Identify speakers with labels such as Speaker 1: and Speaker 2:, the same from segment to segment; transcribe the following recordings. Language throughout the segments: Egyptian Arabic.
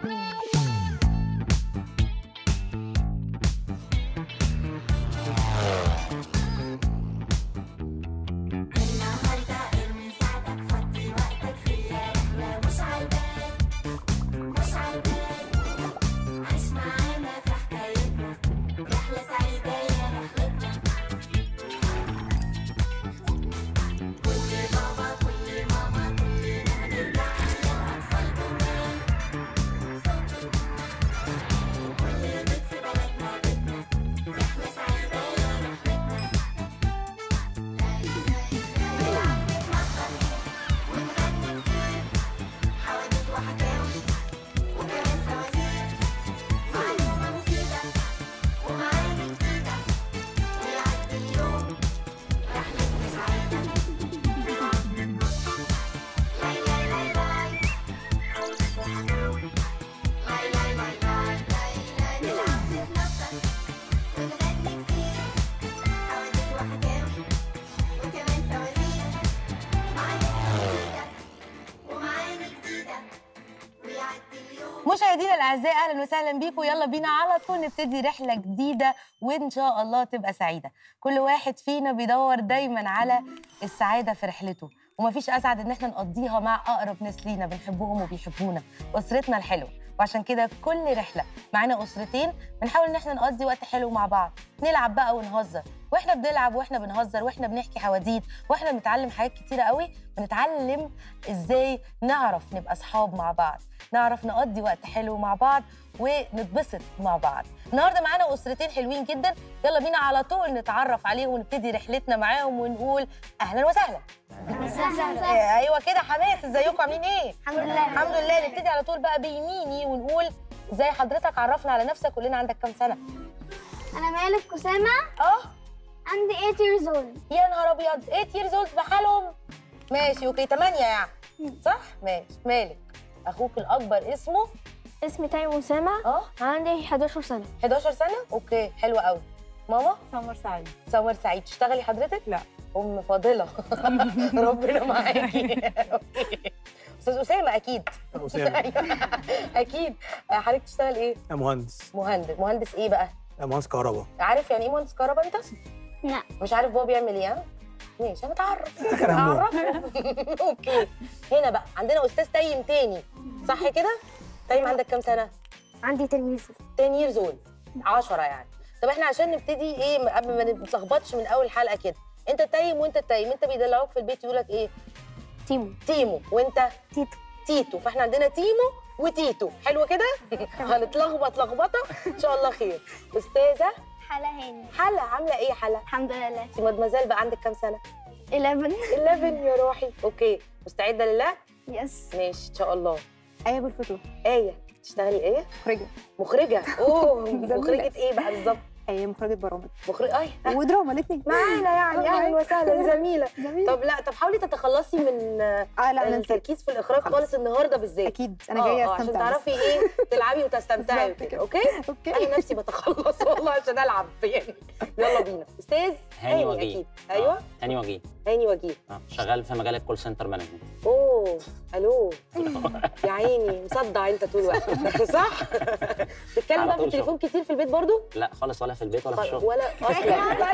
Speaker 1: النهارده ارمي ساعدك فضي وقتك فيا رحلة مش عالبال مش عالبال عيش معانا في حكايتنا رحلة سعيدة يا رحلتنا كل بابا كل ماما كلنا هنرجع للأطفال جمال كل بيت في بلدنا بيتنا رحلة سعيدة يا رحلتنا نلعب نتنطط ونغني كتير حواديت وحكاوي وكمان فوازير معلومة مفيدة ومعاني جديدة ويعدي اليوم رحلتنا سعيدة لاي لاي لاي لاي حواديت وحكاوي لاي لاي لاي لاي لاي لاي نلعب نتنطط ونغني كتير حواديت وحكاوي وكمان فوازير معاني جديدة ومعاني جديدة ويعدي اليوم
Speaker 2: مشاهدينا الاعزاء اهلا وسهلا بيكم يلا بينا على طول نبتدي رحله جديده وان شاء الله تبقى سعيده كل واحد فينا بيدور دايما على السعاده في رحلته ومفيش اسعد ان احنا نقضيها مع اقرب ناس لينا بنحبهم وبيحبونا اسرتنا الحلوه وعشان كده كل رحله معانا اسرتين بنحاول ان احنا نقضي وقت حلو مع بعض نلعب بقى ونهزر واحنا بنلعب واحنا بنهزر واحنا بنحكي حواديت واحنا بنتعلم حاجات كتيره قوي بنتعلم ازاي نعرف نبقى اصحاب مع بعض نعرف نقضي وقت حلو مع بعض ونتبسط مع بعض النهارده معانا اسرتين حلوين جدا يلا بينا على طول نتعرف عليهم ونبتدي رحلتنا معاهم ونقول اهلا وسهلا آه، ايوه كده حماس ازيكم عاملين ايه
Speaker 3: الحمد لله
Speaker 2: الحمد لله نبتدي على طول بقى بيميني ونقول ازاي حضرتك عرفنا على نفسك قول لنا عندك كام سنه
Speaker 3: انا مالك اسامه
Speaker 2: اه
Speaker 3: عندي 8 years old
Speaker 2: يا نهار ابيض 8 years old بحالهم ماشي اوكي 8 يعني صح ماشي مالك اخوك الاكبر اسمه
Speaker 3: اسمي تايم اسامه
Speaker 2: اه
Speaker 3: عندي 11 سنه
Speaker 2: 11 سنه اوكي حلو قوي ماما
Speaker 4: سمر سعيد
Speaker 2: سمر سعيد تشتغلي حضرتك
Speaker 4: لا.
Speaker 2: ام فاضله ربنا معاكي أوكي. استاذ اسامه اكيد
Speaker 5: أسامة
Speaker 2: أيوة. اكيد حضرتك تشتغل ايه
Speaker 5: مهندس
Speaker 2: مهندس مهندس ايه بقى
Speaker 5: مهندس كهرباء
Speaker 2: عارف يعني ايه مهندس كهرباء انت
Speaker 3: لا
Speaker 2: مش عارف بابا بيعمل ايه ها؟ ماشي هنتعرف
Speaker 5: كلام مهم.
Speaker 2: اعرف اوكي هنا بقى عندنا استاذ تيم تاني صح كده تيم عندك كام سنه
Speaker 3: عندي تلميذ
Speaker 2: 10 years old 10 يعني طب احنا عشان نبتدي ايه قبل ما نتلخبطش من اول حلقه كده انت تيم وانت تيم انت بيدلعوك في البيت يقولك ايه
Speaker 3: تيمو
Speaker 2: تيمو وانت
Speaker 3: تيتو
Speaker 2: تيتو فاحنا عندنا تيمو وتيتو حلو كده هنتلخبط لخبطه ان شاء الله خير استاذه
Speaker 3: حلا هاني
Speaker 2: حلا عامله ايه يا حلا
Speaker 3: الحمد لله
Speaker 2: انت مدمزال بقى عندك كام سنه
Speaker 3: 11
Speaker 2: 11 يا روحي اوكي مستعده لله
Speaker 3: يس
Speaker 2: ماشي ان شاء الله
Speaker 4: ايه بالفتوح
Speaker 2: ايه تشتغلي ايه
Speaker 4: مخرجه
Speaker 2: مخرجه اوه
Speaker 4: زميلة.
Speaker 2: مخرجه ايه بقى بالظبط
Speaker 4: ايه مخرجه برامج
Speaker 2: مخرج اي
Speaker 4: ودراما الاثنين
Speaker 2: معانا يعني اهلا وسهلا زميله
Speaker 4: جميل
Speaker 2: طب لا طب حاولي تتخلصي من
Speaker 4: اه لا انا نسيت.
Speaker 2: التركيز في الاخراج
Speaker 4: خلاص.
Speaker 2: خالص النهارده بالذات
Speaker 4: اكيد انا
Speaker 2: آه،
Speaker 4: جايه
Speaker 2: آه، عشان
Speaker 4: استمتع بس.
Speaker 2: تعرفي ايه تلعبي وتستمتعي
Speaker 4: بالظبط
Speaker 2: وكده
Speaker 4: كده.
Speaker 2: اوكي
Speaker 4: اوكي
Speaker 2: انا نفسي بتخلص والله عشان العب يعني يلا بينا استاذ
Speaker 6: هاني وجيه
Speaker 2: اكيد ايوه
Speaker 6: آه، هاني وجيه
Speaker 2: هاني وجيه
Speaker 6: آه، شغال في مجال الكول سنتر مانجمنت
Speaker 2: اوه الو يا عيني مصدع انت طول الوقت صح بتتكلم
Speaker 6: على
Speaker 2: بقى في
Speaker 6: طول
Speaker 2: التليفون كتير في البيت برضو
Speaker 6: لا خالص ولا في البيت ولا في الشغل
Speaker 2: ولا اصلا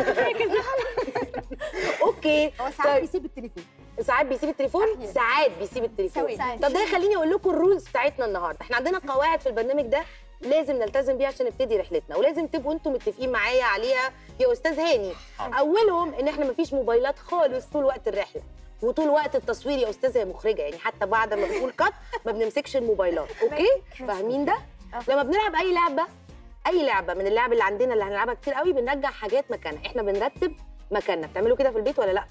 Speaker 2: اوكي
Speaker 4: هو
Speaker 2: ساعات طيب.
Speaker 4: بيسيب التليفون
Speaker 2: ساعات بيسيب التليفون ساعات بيسيب التليفون
Speaker 4: ساعات.
Speaker 2: طب ده يخليني اقول لكم الرولز بتاعتنا النهارده احنا عندنا قواعد في البرنامج ده لازم نلتزم بيها عشان نبتدي رحلتنا ولازم تبقوا انتم متفقين معايا عليها يا استاذ هاني
Speaker 6: حاضر.
Speaker 2: اولهم ان احنا مفيش موبايلات خالص طول وقت الرحله وطول وقت التصوير يا استاذه يا مخرجه يعني حتى بعد ما بنقول كات ما بنمسكش الموبايلات اوكي فاهمين ده لما بنلعب اي لعبه اي لعبه من اللعب اللي عندنا اللي هنلعبها كتير قوي بنرجع حاجات مكانها احنا بنرتب مكاننا بتعملوا كده في البيت ولا لا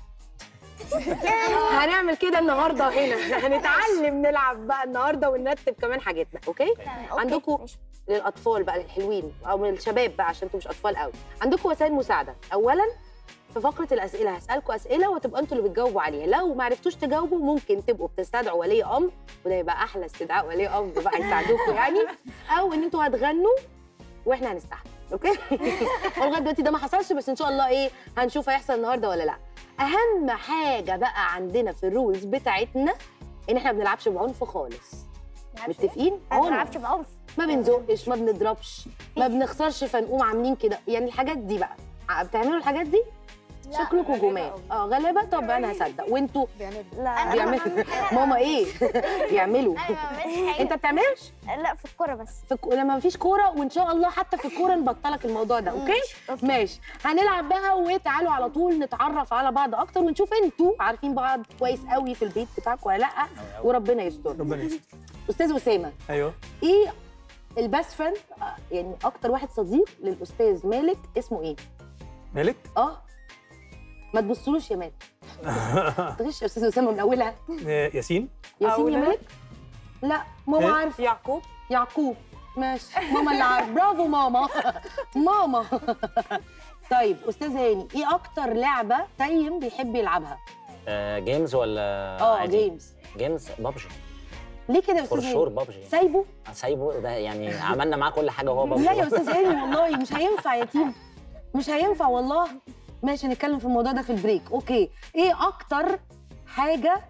Speaker 2: هنعمل كده النهارده هنا هنتعلم نلعب بقى النهارده ونرتب كمان حاجاتنا اوكي عندكم للاطفال بقى الحلوين او الشباب بقى عشان انتوا مش اطفال قوي عندكم وسائل مساعده اولا في فقره الاسئله هسالكم اسئله وتبقى انتوا اللي بتجاوبوا عليها لو ما عرفتوش تجاوبوا ممكن تبقوا بتستدعوا ولي امر وده يبقى احلى استدعاء ولي امر بقى يساعدوكم يعني او ان انتوا هتغنوا واحنا هنستحمل اوكي هو لغايه دلوقتي ده ما حصلش بس ان شاء الله ايه هنشوف هيحصل النهارده ولا لا اهم حاجه بقى عندنا في الرولز بتاعتنا ان احنا ما بنلعبش بعنف خالص متفقين
Speaker 3: انا ما
Speaker 2: عنف
Speaker 3: بلعبش بعنف
Speaker 2: ما بنزقش ما بنضربش ما بنخسرش فنقوم عاملين كده يعني الحاجات دي بقى ع- بتعملوا الحاجات دي شكلكم جمال اه غلابه طب انا هصدق وانتوا
Speaker 3: لا
Speaker 2: بيعملوا ماما ايه بيعملوا
Speaker 3: انا ما بعملش حاجه
Speaker 2: انت بتعملش
Speaker 3: لا في الكوره بس
Speaker 2: في الك... لما مفيش كوره وان شاء الله حتى في الكوره نبطلك الموضوع ده اوكي
Speaker 3: أوكي.
Speaker 2: ماشي هنلعب بقى وتعالوا على طول نتعرف على بعض اكتر ونشوف انتوا عارفين بعض كويس قوي في البيت بتاعكم ولا لا وربنا يستر
Speaker 5: ربنا يستر
Speaker 2: استاذ اسامه
Speaker 5: ايوه
Speaker 2: ايه الباست فريند يعني اكتر واحد صديق للاستاذ مالك اسمه ايه
Speaker 5: مالك
Speaker 2: اه ما تبصلوش يا مالك تغش يا استاذ اسامه من اولها
Speaker 5: آه، ياسين
Speaker 2: ياسين يا
Speaker 7: أولى.
Speaker 2: مالك لا ماما
Speaker 5: إيه؟
Speaker 2: عارفه
Speaker 7: يعقوب
Speaker 2: يعقوب ماشي ماما اللي عارفه برافو ماما ماما طيب استاذ هاني ايه اكتر لعبه تيم بيحب يلعبها
Speaker 6: آه، جيمز ولا
Speaker 2: اه
Speaker 6: عادي؟
Speaker 2: جيمز
Speaker 6: جيمز بابجي
Speaker 2: ليه كده يا
Speaker 6: فور
Speaker 2: استاذ
Speaker 6: شور
Speaker 2: هاني
Speaker 6: بابجي
Speaker 2: سايبه
Speaker 6: سايبه ده يعني عملنا معاه كل حاجه وهو بابجي
Speaker 2: لا يا استاذ هاني والله مش هينفع يا تيم مش هينفع والله ماشي هنتكلم في الموضوع ده في البريك اوكي ايه اكتر حاجه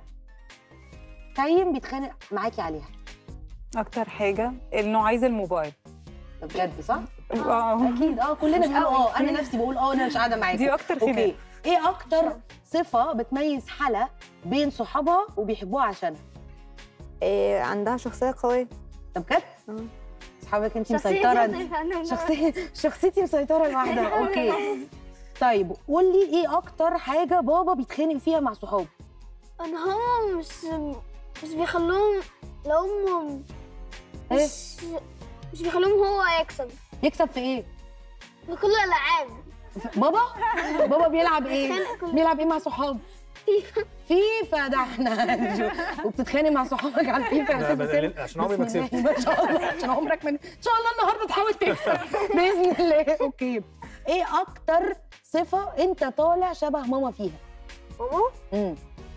Speaker 2: تيم بيتخانق معاكي عليها
Speaker 7: اكتر حاجه انه عايز الموبايل
Speaker 2: ده بجد صح
Speaker 7: آه.
Speaker 2: اكيد اه كلنا بنقول اه انا نفسي بقول اه انا مش قاعده معاكي
Speaker 7: دي اكتر
Speaker 2: اوكي
Speaker 7: خناقه
Speaker 2: ايه اكتر صفه بتميز حلا بين صحابها وبيحبوها عشانها
Speaker 4: إيه عندها شخصيه قويه
Speaker 2: ده بجد
Speaker 4: آه.
Speaker 2: صحابك انت
Speaker 3: شخصيتي
Speaker 2: مسيطره
Speaker 3: أنا-
Speaker 2: شخصية شخصيتي مسيطرة لوحدها اوكي طيب قول لي ايه اكتر حاجة بابا بيتخانق فيها مع صحابه
Speaker 3: ان هم مش مش بيخلوهم لو هم
Speaker 2: إيه؟
Speaker 3: مش مش بيخلوهم هو يكسب
Speaker 2: يكسب في ايه
Speaker 3: في كل الالعاب
Speaker 2: بابا بابا بيلعب ايه
Speaker 3: بيتخانق كل-
Speaker 2: بيلعب ايه مع صحابه
Speaker 3: فيفا.
Speaker 2: فيفا ده احنا هنشوف. وبتتخانق مع صحابك على الفيفا يا
Speaker 5: لا،
Speaker 2: استاذ
Speaker 5: بدل-
Speaker 2: سامي
Speaker 5: عشان عمري ما
Speaker 2: بسم الله،
Speaker 5: كسبت.
Speaker 2: ما شاء الله عشان عمرك من ان شاء الله النهارده تحاول تكسب باذن الله اوكي ايه اكتر صفة انت طالع شبه ماما فيها
Speaker 3: ماما
Speaker 2: امم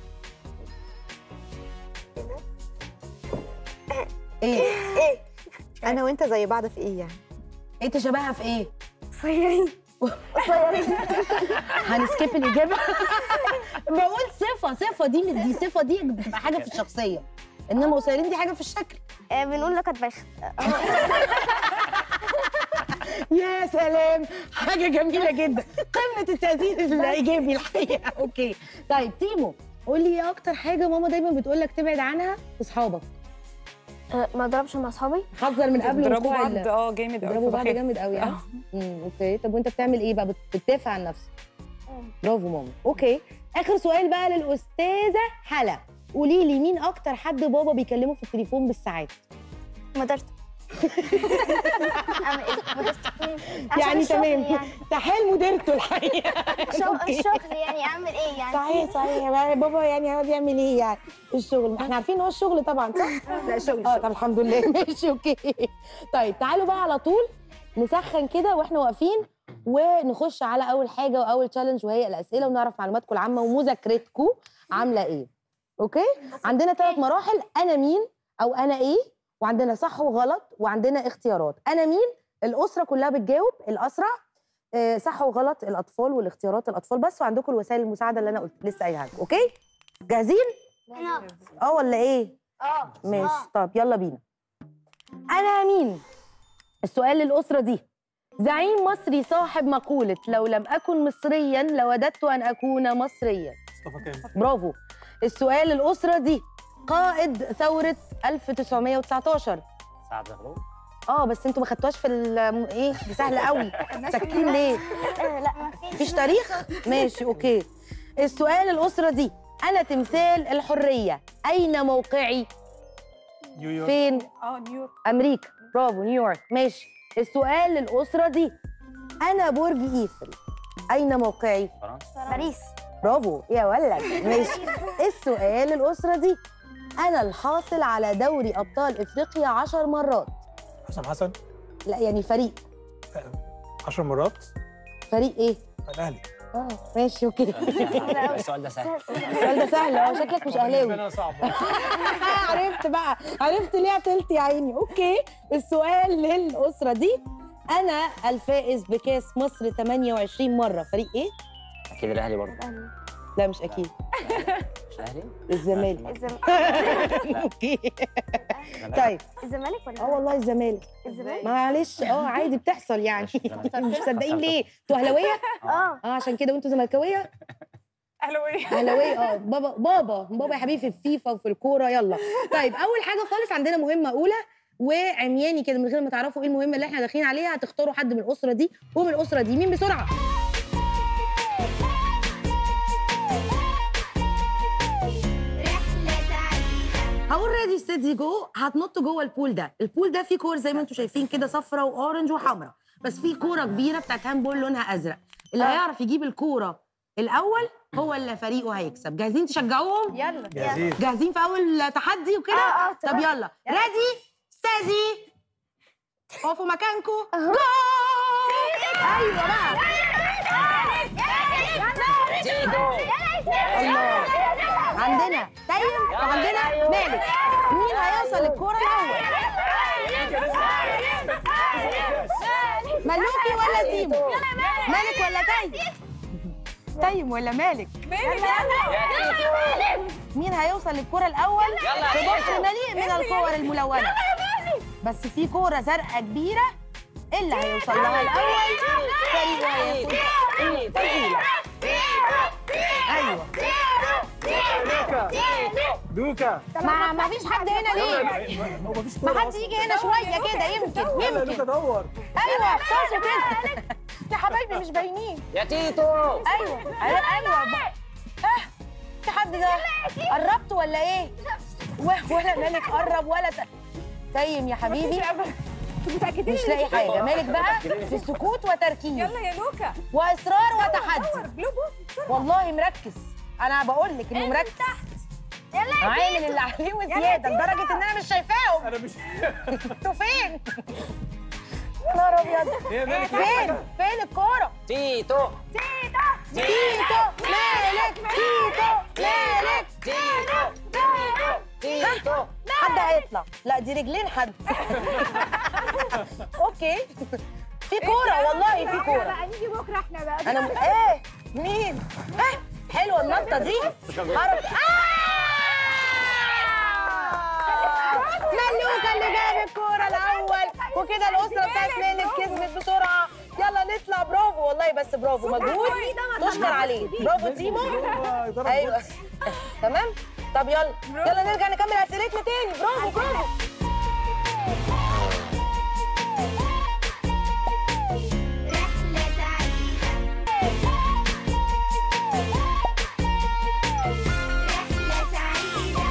Speaker 2: ايه
Speaker 4: انا وانت زي بعض في ايه يعني
Speaker 2: انت شبهها في ايه
Speaker 3: قصيرين قصيرين
Speaker 2: هنسكيب الاجابه بقول صفه صفه دي دي صفه دي بتبقى حاجه في الشخصيه انما قصيرين دي حاجه في الشكل
Speaker 3: آه، بنقول لك بايخ
Speaker 2: يا سلام حاجه جميله جدا قمه التقدير الايجابي الحقيقه اوكي طيب تيمو قول لي ايه اكتر حاجه ماما دايما بتقول لك تبعد عنها في اصحابك
Speaker 3: ما اضربش مع اصحابي
Speaker 2: حذر من قبل
Speaker 7: بيضربوا
Speaker 2: وقوع
Speaker 7: بعض
Speaker 2: ال-
Speaker 7: اه جامد قوي
Speaker 2: بيضربوا بعض
Speaker 7: فبخاف.
Speaker 2: جامد قوي ها
Speaker 7: آه.
Speaker 2: امم اوكي طب وانت بتعمل ايه بقى بت- بتدافع عن نفسك برافو ماما اوكي اخر سؤال بقى للاستاذه حلا قولي لي مين اكتر حد بابا بيكلمه في التليفون بالساعات
Speaker 3: مدرسة اعمل ايه مدرسة عشان
Speaker 2: يعني
Speaker 3: الشغل
Speaker 2: تمام
Speaker 3: يعني
Speaker 2: تحال مديرته الحقيقه
Speaker 3: شغل
Speaker 2: أوكي.
Speaker 3: الشغل يعني اعمل ايه يعني
Speaker 2: صحيح صحيح بقى بابا يعني هو بيعمل ايه يعني في الشغل احنا عارفين ان هو الشغل طبعا صح
Speaker 4: لا شغل
Speaker 2: اه طب الحمد لله ماشي اوكي طيب تعالوا بقى على طول نسخن كده واحنا واقفين ونخش على اول حاجه واول تشالنج وهي الاسئله ونعرف معلوماتكم العامه ومذاكرتكم عامله ايه اوكي عندنا ثلاث مراحل انا مين او انا ايه وعندنا صح وغلط وعندنا اختيارات انا مين الاسره كلها بتجاوب الاسرع آه، صح وغلط الاطفال والاختيارات الاطفال بس وعندكم الوسائل المساعده اللي انا قلت لسه قايلها لكم اوكي جاهزين
Speaker 3: انا
Speaker 2: اه ولا ايه
Speaker 3: اه
Speaker 2: ماشي طب يلا بينا انا مين السؤال للأسرة دي زعيم مصري صاحب مقولة لو لم أكن مصريا لوددت أن أكون مصريا
Speaker 5: مصطفى كامل
Speaker 2: برافو السؤال للأسرة دي قائد ثورة 1919
Speaker 6: سعد زغلول
Speaker 2: اه بس انتوا ما خدتوهاش في ال- ايه دي سهله قوي ساكتين ليه
Speaker 3: لا
Speaker 2: مفيش تاريخ ماشي اوكي السؤال الأسرة دي أنا تمثال الحرية أين موقعي
Speaker 5: نيويورك
Speaker 2: فين
Speaker 7: اه نيويورك
Speaker 2: امريكا برافو نيويورك ماشي السؤال للاسره دي انا برج ايفل اين موقعي
Speaker 6: فرنسا
Speaker 3: باريس
Speaker 2: برافو يا ولد ماشي السؤال للاسره دي انا الحاصل على دوري ابطال افريقيا عشر مرات
Speaker 5: حسام حسن
Speaker 2: لا يعني فريق
Speaker 5: 10 مرات
Speaker 2: فريق ايه
Speaker 5: الاهلي
Speaker 2: اه ماشي اوكي
Speaker 6: السؤال ده سهل
Speaker 2: السؤال ده سهل اه شكلك مش اهلاوي
Speaker 5: انا صعب
Speaker 2: عرفت بقى عرفت ليه عطلت يا عيني اوكي السؤال للاسره دي انا الفائز بكاس مصر 28 مره فريق ايه
Speaker 6: اكيد الاهلي برضه
Speaker 2: لا مش اكيد
Speaker 6: اهلي
Speaker 2: الزمالك
Speaker 3: الزم-
Speaker 2: اوكي طيب
Speaker 3: الزمالك ولا
Speaker 4: اه والله الزمالك
Speaker 3: الزمالك
Speaker 2: معلش اه عادي بتحصل يعني مش مصدقين ليه انتوا اهلاويه
Speaker 3: اه
Speaker 2: اه عشان كده وانتوا زملكاويه
Speaker 7: اهلاويه
Speaker 2: اهلاويه اه بابا بابا بابا يا حبيبي في الفيفا وفي الكوره يلا طيب اول حاجه خالص عندنا مهمه اولى وعمياني كده من غير ما تعرفوا ايه المهمه اللي احنا داخلين عليها هتختاروا حد من الاسره دي ومن الاسره دي مين بسرعه
Speaker 1: رحلة سعيدة
Speaker 2: هقول ريدي ستيدي جو هتنطوا جوه البول ده البول ده فيه كور زي ما انتم شايفين كده صفرة واورنج وحمراء بس فيه كوره كبيره بتاعت هاندبول لونها ازرق اللي هيعرف يجيب الكوره الاول هو اللي فريقه هيكسب جاهزين تشجعوهم
Speaker 7: يلا
Speaker 5: جاهزين
Speaker 2: جاهزين في اول تحدي وكده
Speaker 3: اه اه
Speaker 2: طب
Speaker 3: تمام.
Speaker 2: يلا ريدي ستيدي اقفوا مكانكم جو ايوه بقى الله عندنا تايم وعندنا مالك مين هيوصل للكوره الاول ملوكي ولا تيمو مالك ولا تايم تايم ولا مالك مين هيوصل للكرة الأول في بحر مليء من الكور الملونة بس في كورة زرقاء كبيرة اللي هيوصل لها الأول فريقه هياخد الأولى أيوه
Speaker 5: لوكا
Speaker 2: ما ما فيش حد هنا ليه؟
Speaker 5: هو مفيش
Speaker 2: ما
Speaker 5: كورة
Speaker 2: حد
Speaker 5: أصلاً.
Speaker 2: يجي هنا شوية كده يمكن
Speaker 5: يلا يا لوكا
Speaker 2: يمكن
Speaker 5: دور
Speaker 2: أيوه بصوا كده يا حبايبي مش باينين
Speaker 6: يا تيتو
Speaker 2: ايوه ايوه ب- اه في حد ده قربت ولا ايه؟ و- ولا مالك قرب ولا ت... تيم يا حبيبي
Speaker 7: متاكدين
Speaker 2: مش لاقي حاجه مالك بقى في سكوت وتركيز
Speaker 7: يلا يا لوكا
Speaker 2: واصرار وتحدي
Speaker 7: جلوبو
Speaker 2: والله مركز انا بقول لك انه مركز عامل اللي عليه وزياده لدرجه ان انا مش شايفاهم
Speaker 5: انا مش
Speaker 2: انتوا فين؟ يا نهار ابيض
Speaker 5: هي مالك
Speaker 2: فين؟ فين الكوره؟
Speaker 6: تيتو
Speaker 2: تيتو مالك تيتو مالك
Speaker 6: تيتو تيتو
Speaker 2: حد هيطلع لا دي رجلين حد اوكي في كوره والله في كوره
Speaker 3: بقى نيجي بكره احنا بقى
Speaker 2: انا م... ايه مين ايه حلوه النطه دي حركه آه! ملوكه اللي جاب الكوره الاول وكده الاسره بتاعت مالك كسبت بسرعه يلا نطلع برافو والله بس برافو مجهود تشكر عليه برافو تيمو
Speaker 5: هو يضرب
Speaker 2: ايوه تمام طب يلا يلا نرجع نكمل اسئلتنا تاني برافو برافو
Speaker 1: رحلة سعيدة رحلة سعيدة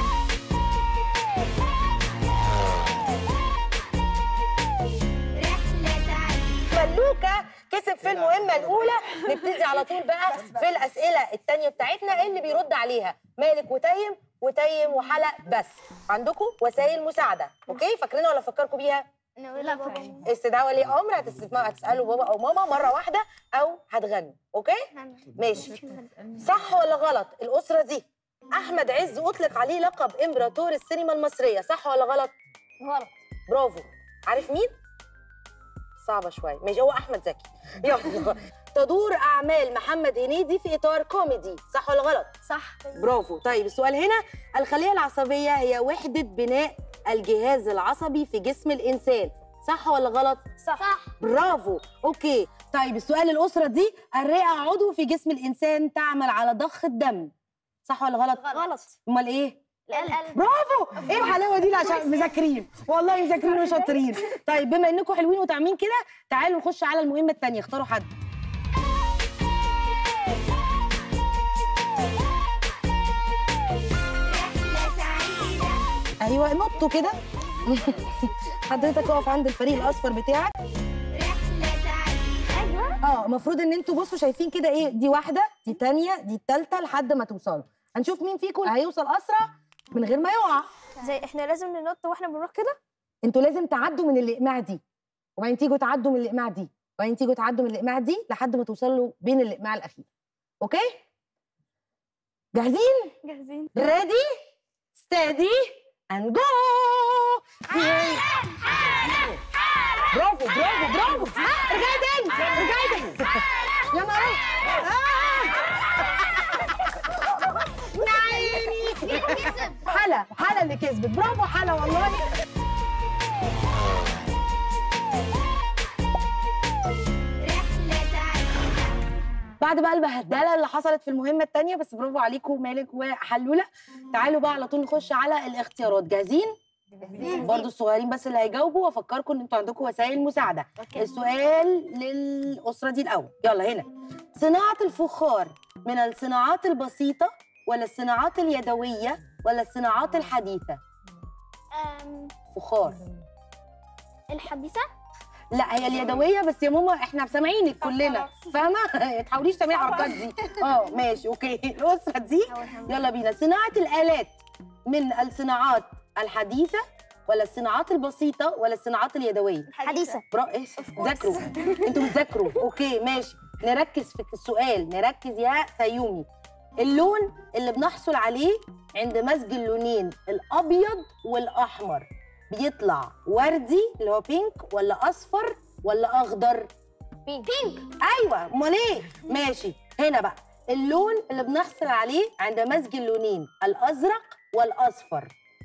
Speaker 1: رحلة سعيدة
Speaker 2: ملوكة كسب في المهمة الأولى نبتدي على طول بقى في الأسئلة التانية بتاعتنا اللي بيرد عليها مالك وتيم وتيم وحلق بس عندكم وسائل مساعدة أوكي فاكرينها ولا أفكركم بيها؟
Speaker 3: لا فاكرين
Speaker 2: استدعاء ولي أمر هتسمعوا هتسألوا بابا أو ماما مرة واحدة أو هتغنوا أوكي؟ ماشي صح ولا غلط الأسرة دي أحمد عز أطلق عليه لقب إمبراطور السينما المصرية صح ولا غلط؟
Speaker 3: غلط
Speaker 2: برافو عارف مين؟ صعبة شوية ماشي هو أحمد زكي يلا تدور أعمال محمد هنيدي في إطار كوميدي صح ولا غلط؟
Speaker 3: صح
Speaker 2: برافو طيب السؤال هنا الخلية العصبية هي وحدة بناء الجهاز العصبي في جسم الإنسان صح ولا غلط؟
Speaker 3: صح
Speaker 2: برافو أوكي طيب السؤال الأسرة دي الرئة عضو في جسم الإنسان تعمل على ضخ الدم صح ولا غلط؟
Speaker 3: غلط
Speaker 2: أمال إيه؟
Speaker 3: القلب
Speaker 2: برافو ايه الحلاوه دي لا عشان مذاكرين والله مذاكرين وشاطرين طيب بما انكم حلوين وتعمين كده تعالوا نخش على المهمه الثانيه اختاروا حد
Speaker 1: رحلة سعيدة
Speaker 2: ايوه نطوا كده حضرتك اقف عند الفريق الاصفر بتاعك
Speaker 1: رحلة سعيدة
Speaker 3: ايوه
Speaker 2: اه المفروض ان انتوا بصوا شايفين كده ايه دي واحده دي تانية دي التالتة لحد ما توصلوا هنشوف مين فيكم هيوصل اسرع من غير ما يقع
Speaker 3: زي احنا لازم ننط واحنا بنروح كده
Speaker 2: انتوا لازم تعدوا من الاقماع دي وبعدين تيجوا تعدوا من الاقماع دي وبعدين تيجوا تعدوا من الاقماع دي لحد ما توصلوا بين الاقماع الاخير اوكي جاهزين
Speaker 3: جاهزين
Speaker 2: ready steady and go برافو برافو برافو ها ارجعي تاني ارجعي تاني يا نهار أبيض. آه. يا عيني اللي كسبت برافو حلا والله
Speaker 1: رحلة سعيدة
Speaker 2: بعد بقى البهدله اللي حصلت في المهمه الثانيه بس برافو عليكم مالك وحلوله تعالوا بقى على طول نخش على الاختيارات جاهزين برضو الصغيرين بس اللي هيجاوبوا وافكركم ان انتوا عندكم وسائل مساعده السؤال للاسره دي الاول يلا هنا صناعه الفخار من الصناعات البسيطه ولا الصناعات اليدويه ولا الصناعات الحديثه
Speaker 3: أم،
Speaker 2: فخار
Speaker 3: الحديثة
Speaker 2: لا هي اليدويه بس يا ماما احنا سامعينك كلنا فاهمه ما تحاوليش تعملي الحركات دي اه ماشي اوكي الاسره دي يلا بينا صناعه الالات من الصناعات الحديثه ولا الصناعات البسيطه ولا الصناعات اليدويه
Speaker 3: حديثة
Speaker 2: برا ايه ذاكروا انتوا بتذاكروا اوكي ماشي نركز في السؤال نركز يا تيومي اللون اللي بنحصل عليه عند مزج اللونين الابيض والاحمر بيطلع وردي اللي هو بينك ولا اصفر ولا اخضر
Speaker 3: بينك
Speaker 2: ايوه امال ايه ماشي هنا بقى اللون اللي بنحصل عليه عند مزج اللونين الازرق والاصفر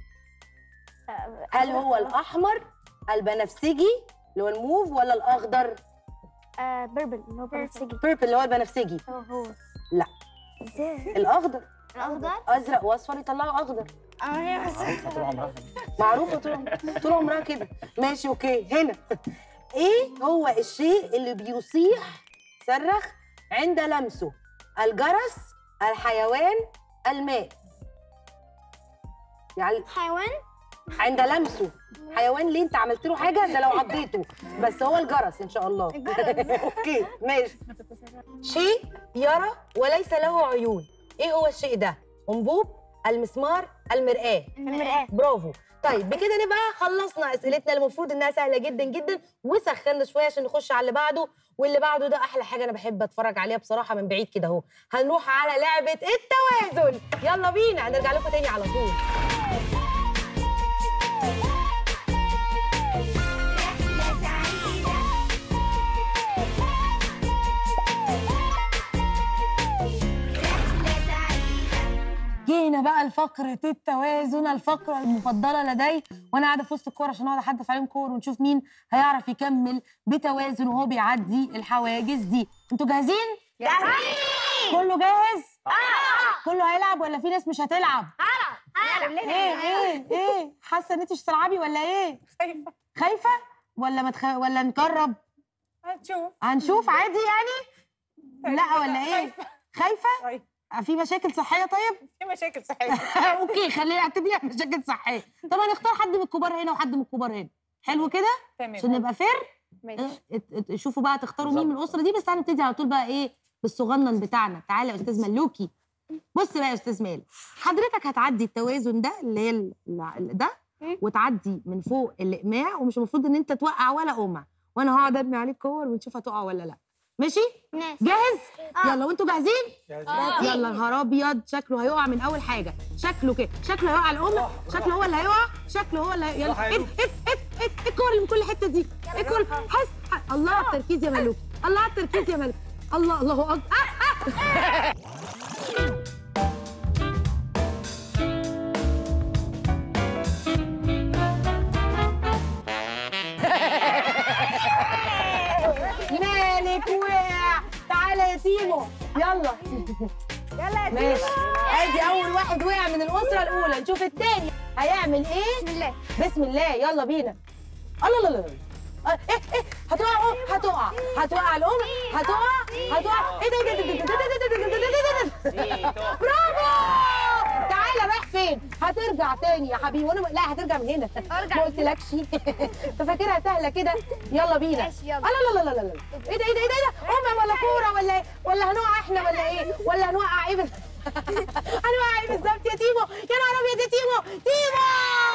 Speaker 2: هل هو الاحمر البنفسجي اللي هو الموف ولا الاخضر
Speaker 3: آه بربل اللي هو بنفسجي
Speaker 2: بيربل اللي هو البنفسجي
Speaker 3: هو هو
Speaker 2: لا
Speaker 3: ازاي
Speaker 2: الاخضر
Speaker 3: الأخضر
Speaker 2: ازرق واصفر يطلعوا اخضر
Speaker 3: اه هي بس
Speaker 6: طول عمرها
Speaker 2: معروفه طول عمرها طول عمرها كده ماشي اوكي هنا ايه هو الشيء اللي بيصيح صرخ عند لمسه الجرس الحيوان الماء يعني
Speaker 3: حيوان
Speaker 2: عند لمسه حيوان ليه انت عملت له حاجه ده لو عضيته بس هو الجرس ان شاء الله اوكي ماشي شيء يرى وليس له عيون ايه هو الشيء ده انبوب المسمار المرآة
Speaker 3: المرآة
Speaker 2: برافو طيب بكده نبقى خلصنا اسئلتنا المفروض انها سهله جدا جدا وسخنا شويه عشان نخش على اللي بعده واللي بعده ده احلى حاجه انا بحب اتفرج عليها بصراحه من بعيد كده اهو هنروح على لعبه التوازن يلا بينا هنرجع لكم تاني على طول
Speaker 1: رحلة سعيدة رحلة سعيدة
Speaker 2: جينا بقى لفقرة التوازن الفقرة المفضلة لدي وأنا قاعدة في وسط الكورة عشان أقعد أحدث عليهم كور ونشوف مين هيعرف يكمل بتوازن وهو بيعدي الحواجز دي أنتوا جاهزين؟ كله جاهز؟ كله هيلعب ولا في ناس مش هتلعب؟ ايه ايه ايه حاسه ان انت مش هتلعبي ولا ايه؟
Speaker 7: خايفة
Speaker 2: خايفه ولا متخ... ولا نجرب؟
Speaker 7: هنشوف
Speaker 2: هنشوف عادي يعني؟ لا ولا ايه؟
Speaker 7: خايفة.
Speaker 2: خايفه؟
Speaker 7: طيب
Speaker 2: في مشاكل صحيه طيب؟
Speaker 7: في مشاكل صحية
Speaker 2: اوكي خلينا اعتبريها مشاكل صحيه طب هنختار حد من الكبار هنا وحد من الكبار هنا حلو كده عشان
Speaker 7: تمام
Speaker 2: نبقى فير
Speaker 7: ماشي
Speaker 2: ات- ات- شوفوا بقى تختاروا مين من الاسره دي بس هنبتدي على طول بقى ايه بالصغنن بتاعنا تعالى يا استاذ ملوكي بص بقى يا استاذ مال حضرتك هتعدي التوازن ده اللي هي ال- ال- ده وتعدي من فوق الاقماع ومش المفروض ان انت توقع ولا قمع وانا هقعد ابني عليك كور ونشوف هتقع ولا لا ماشي
Speaker 3: ناس
Speaker 2: جاهز يلا وانتوا جاهزين
Speaker 5: جاهزين
Speaker 2: يلا نهار ابيض شكله هيقع من اول حاجه شكله كده شكله هيقع على الام شكله هو اللي هيقع شكله هو اللي هي- يلا
Speaker 5: راح
Speaker 2: ايه
Speaker 5: هيروح.
Speaker 2: ايه ايه ايه إيه الكور اللي من كل حته دي ايه الكور حس ح- الله على التركيز يا ملوك الله على التركيز يا ملوك الله الله اكبر آه، آه. مالك وقع تعالى يا تيمو يلا
Speaker 7: يلا يا
Speaker 2: ماشي ادي اول واحد وقع من الاسره الاولى نشوف التاني هيعمل ايه
Speaker 3: بسم الله
Speaker 2: بسم الله يلا بينا الله لا لا لا آه، ايه ايه هتقع أهو، هتقع هتقع الام هتقع هتقع ايه ده ايه ده ده- ده- ده- ده- ده- ده- ده- ده- ده- ده- ده- برافو تعالى رايح فين هترجع تاني يا حبيبي وانا لا هترجع من هنا ما قلتلكش انت فاكرها سهله كده يلا بينا
Speaker 3: ماشي، يلا.
Speaker 2: لا لا لا لا لا ايه ده ايه ده ايه ده إيه ده امم ولا كوره ولا ايه ولا هنقع احنا ولا ايه ولا هنوقع ايه بس هنوقع ايه بالظبط يا تيمو يا نهار ابيض يا تيمو تيمو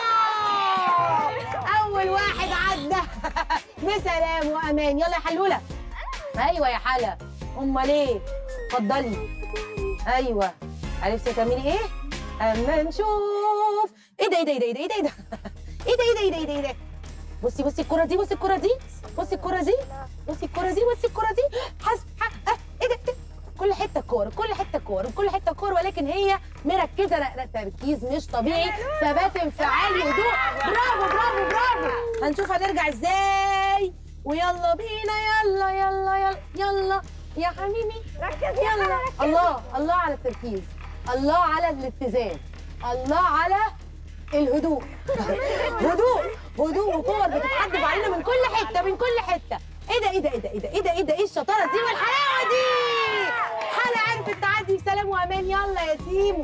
Speaker 2: اول واحد عدى بسلام وامان يلا يا حلوله ايوه يا حلا امال ايه اتفضلي ايوه عرفتي تعملي ايه اما نشوف ايه ده ايه ده ايه ده ايه ده ايه ده ايه ده ايه ده ايه ده ايه ده ايه ده بصي بصي الكرة دي بصي الكرة دي بصي الكرة دي بصي الكرة دي بصي الكرة دي حسب ح- آه، ايه ده إيه ده؟ كل حته كوره كل حته كوره كل حته كوره ولكن هي مركزه لا لا تركيز مش طبيعي ثبات انفعالي هدوء برافو برافو برافو هنشوف هنرجع ازاي ويلا بينا يلا يلا يلا يلا يا حبيبي
Speaker 7: ركز
Speaker 2: يلا الله الله على التركيز الله على الاتزان الله على الهدوء هدوء هدوء وكور بتتحدف علينا من كل حته من كل حته ايه ده ايه ده ايه ده ايه ده ايه ده ايه ده ايه الشطاره دي والحلاوه دي حلا عرفت تعدي بسلام وامان يلا يا تيمو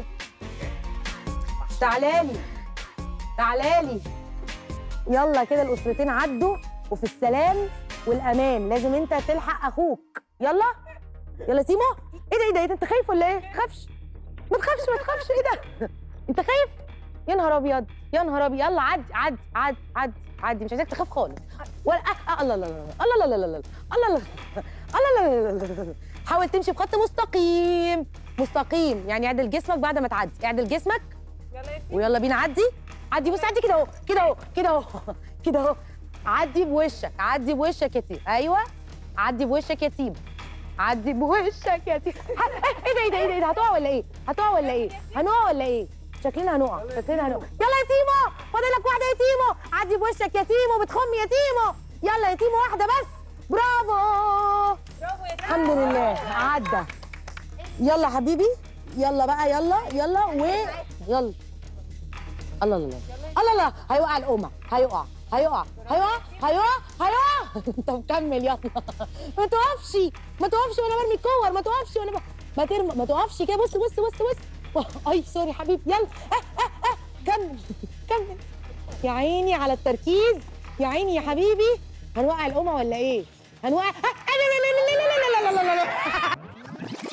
Speaker 2: تعالالي تعالالي يلا كده الاسرتين عدوا وفي السلام والامان لازم انت تلحق اخوك يلا يلا تيمو ايه ده ايه ده ايه ده انت خايف ولا ايه خافش ما تخافش ما تخافش ايه ده انت خايف يا نهار ابيض يا نهار ابيض يلا عدي عدي عدي عدي عدي مش عايزاك تخاف خالص ولا آه آه الله الله الله الله الله الله الله الله الله الله الله حاول تمشي بخط مستقيم مستقيم يعني اعدل جسمك بعد ما تعدي اعدل جسمك
Speaker 7: يلا يا
Speaker 2: ويلا بينا عدي عدي بص عدي كده اهو كده اهو كده اهو كده اهو عدي بوشك عدي بوشك يا تيم ايوه عدي بوشك يا تيم عدي بوشك يا تيم ح- ايه ده ايه ده ايه ده إيه ده هتقع ولا ايه هتقع ولا ايه هنقع ولا ايه شكلنا هنقع شكلنا هنقع يلا يا تيمو فاضل لك واحده يا تيمو عدي بوشك يا تيمو بتخم يا تيمو يلا يا تيمو واحده بس برافو
Speaker 7: برافو يا
Speaker 2: الحمد لله عدى يلا حبيبي يلا بقى يلا يلا و يلا الله الله الله الله الله هيوقع القمع هيقع هيقع هيقع هيقع هيقع انت مكمل يلا ما توقفش ما توقفش وانا برمي الكور ما توقفش وانا ب... ما ترمى ما توقفش كده بص بص بص بص اي سوري حبيبي يلا اه اه اه كمل كمل يا عيني على التركيز يا عيني يا حبيبي هنوقع القمع ولا ايه؟ هنوقع آه، لا لا لا لا لا لا لا لا لا لا لا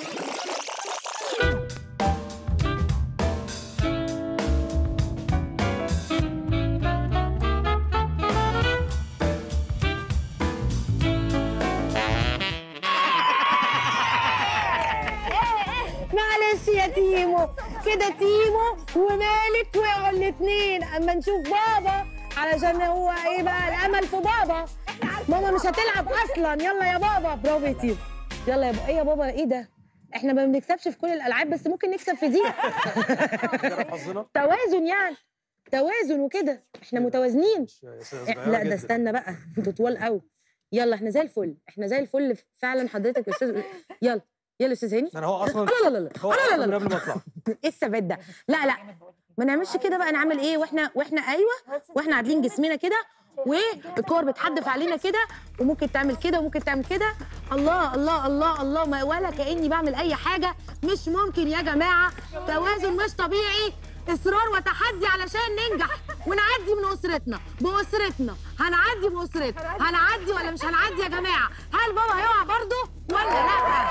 Speaker 2: معلش يا تيمو كده تيمو ومالك وقعوا الاثنين اما نشوف بابا علشان هو ايه بقى الامل في بابا ماما مش هتلعب اصلا يلا يا بابا برافو يا تيمو يلا يا بابا ايه يا بابا ايه ده احنا ما بنكسبش في كل الالعاب بس ممكن نكسب في دي
Speaker 5: نجرب حظنا
Speaker 2: توازن يعني توازن وكده احنا متوازنين
Speaker 5: مش- صغيرة
Speaker 2: لا ده
Speaker 5: جداً.
Speaker 2: استنى بقى انتوا طوال قوي يلا احنا زي الفل احنا زي الفل فعلا حضرتك يا استاذ يلا يلا يا استاذ هاني
Speaker 5: انا هو اصلا
Speaker 2: لا لا لا لا
Speaker 5: هو
Speaker 2: لا لا
Speaker 5: اصلا
Speaker 2: لا
Speaker 5: من
Speaker 2: لا
Speaker 5: قبل ما اطلع
Speaker 2: ايه الثبات ده لا لا ما نعملش كده بقى نعمل ايه واحنا واحنا ايوه واحنا عادلين جسمنا كده والكور بتحدف علينا كده وممكن تعمل كده وممكن تعمل كده الله الله الله الله ما ولا كاني بعمل اي حاجه مش ممكن يا جماعه توازن مش طبيعي اصرار وتحدي علشان ننجح ونعدي من اسرتنا باسرتنا هنعدي باسرتنا هنعدي ولا مش هنعدي يا جماعه هل بابا هيقع برضه ولا لا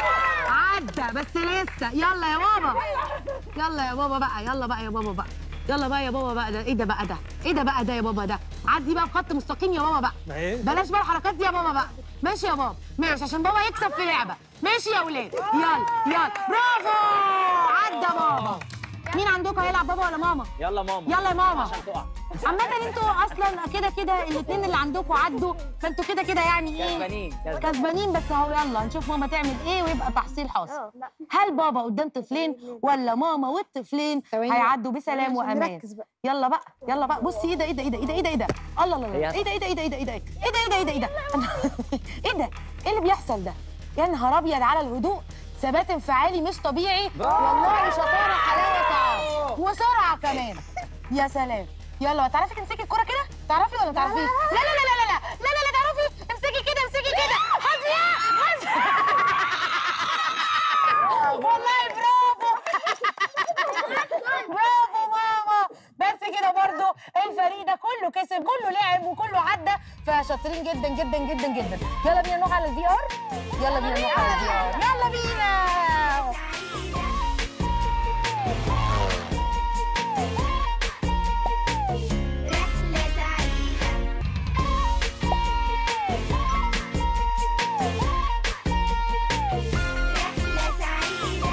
Speaker 2: عدى بس لسه يلا يا بابا يلا يا بابا بقى يلا بقى يا بابا بقى يلا بقى يا بابا بقى ده ايه ده بقى ده ايه ده بقى ده يا بابا ده عدي بقى بخط مستقيم يا بابا بقى
Speaker 5: ما هي
Speaker 2: بلاش بقى الحركات دي يا بابا بقى ماشي يا بابا ماشي عشان بابا يكسب في لعبه ماشي يا ولاد يلا يلا برافو عدى بابا مين عندكم هيلعب بابا ولا ماما
Speaker 6: يلا ماما
Speaker 2: يلا يا ماما
Speaker 6: عشان تقع
Speaker 2: عامة انتوا اصلا كده كده الاثنين اللي عندكم عدوا فانتوا كده كده يعني ايه
Speaker 6: كسبانين كسبانين.
Speaker 2: كسبانين بس اهو يلا نشوف ماما تعمل ايه ويبقى تحصيل حاصل هل بابا قدام طفلين ولا ماما والطفلين
Speaker 4: ثواني.
Speaker 2: هيعدوا بسلام
Speaker 4: عشان
Speaker 2: وامان
Speaker 4: نركز بقى.
Speaker 2: يلا بقى يلا بقى بصي ايه ده ايه ده ايه ده ايه ده ايه ده ايه ده الله الله الله
Speaker 6: هي-
Speaker 2: ايه ده ايه ده ايه ده ايه ده ايه ده ايه ده ايه ده ايه ده ايه ده ايه اللي بيحصل ده يا نهار ابيض على الهدوء ثبات انفعالي مش طبيعي والله شطاره حلاوه طعام وسرعه كمان يا سلام يلا تعرفي تمسكي الكرة كده؟ تعرفي ولا ما تعرفيش؟ لا لا لا لا لا لا لا لا تعرفي امسكي كده امسكي كده حظية والله برافو برافو ماما بس كده برضو الفريق ده كله كسب كله لعب وكله عدى فشاطرين جدا جدا جدا جدا يلا بينا نروح على الفي ار يلا بينا نروح على الفي ار يلا بينا
Speaker 1: رحلة سعيدة رحلة سعيدة